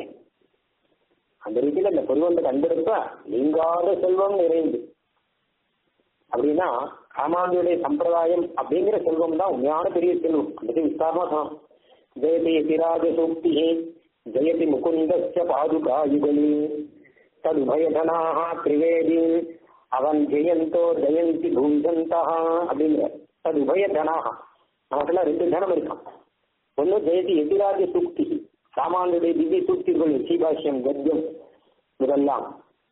அந்த ரீதியில இந்த பொருவந்த கண்டெடுப்ப நீங்காத செல்வம் நிறைந்து அப்படின்னா ராமானுடைய சம்பிரதாயம் அப்படிங்கிற செல்வம் தான் உண்மையான பெரிய செல்வம் அதுக்கு விஸ்தாரமா சொல்லணும் ஜெயதி யதிராஜ சூக்தி ஜெயதி முகுந்தஸ்ய பாதுகா யுகலி ததுபயதனாக திரிவேதி அவன் ஜெயந்தோ ஜெயந்தி பூஜந்தா அப்படிங்கிற ததுபயதனாக நமக்கெல்லாம் ரெண்டு தனம் இருக்கான் ஒன்னு ஜெயதி எதிராஜ சூக்தி ராமானுடைய திவ்ய சூக்திகள் சீபாஷ்யம் கத்தியம் இதெல்லாம்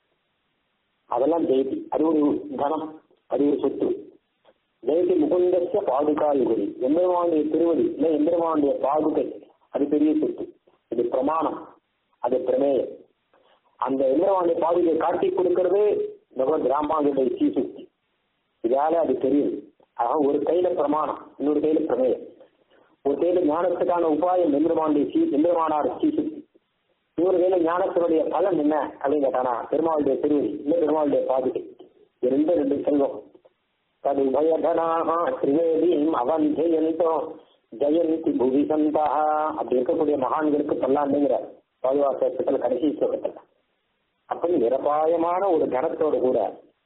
அதெல்லாம் ஜெயதி அது ஒரு தனம் அது ஒரு சொத்து ஜெயதி முகுந்தஸ்ய பாதுகா யுகலி எம்பெருமானுடைய திருவடி இல்லை எம்பெருமானுடைய பாதுகை அது பெரிய சொத்து இது பிரமாணம் அது பிரமேயம் அந்த எம்பெருமானுடைய பாதுகை காட்டி கொடுக்கிறது பகவத் ராமானுடைய சீசுக்தி இதால அது தெரியும் ஆக ஒரு கையில பிரமாணம் இன்னொரு கையில பிரமேயம் ஒரு கையில ஞானத்துக்கான உபாயம் எம்பெருமானுடைய சீ எம்பெருமானார் சீசுக்தி இன்னொரு கையில ஞானத்தினுடைய பலன் என்ன அப்படின்னு கேட்டானா பெருமாளுடைய திருவடி இல்லை பெருமாளுடைய பாதுகை இது ரெண்டு ரெண்டு செல்வம் தது உபயதனாக திரிவேதியும் அவன் ஜெயந்தோ ஜெயந்தி புவி சந்தா அப்படி இருக்கக்கூடிய மகான்களுக்கு பல்லாண்டுங்கிறார் பாதுகாசத்தில் கடைசி ஸ்லோகத்தில் அப்படி நிரபாயமான ஒரு கணத்தோடு கூட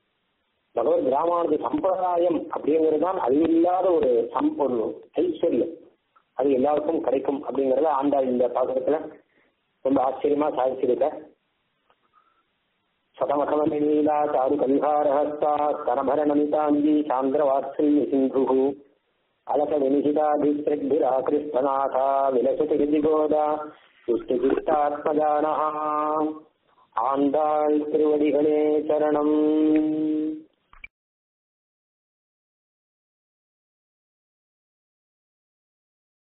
பகவத் ராமானுஜ சம்பிரதாயம் அப்படிங்கிறது தான் அது இல்லாத ஒரு சம் ஒரு ஐஸ்வர்யம் அது எல்லாருக்கும் கிடைக்கும் அப்படிங்கறத ஆண்டாள் இந்த பாசகத்துல ரொம்ப ஆச்சரியமா சாதிச்சிருக்க சதமகமலீலா சாரு கவிஹாரஹஸ்தா ஸ்தனபரணமிதாங்கி சாந்திரவாத்சல்ய சிந்துஹு அலக வினிஷிதாபிஸ்ரக்பிராகிருஷ்ணநாதா விலசதி ரிதிகோதா துஷ்டிகிருஷ்டாத்மஜானஹா ஆண்டாள் திருவடிகளே சரணம்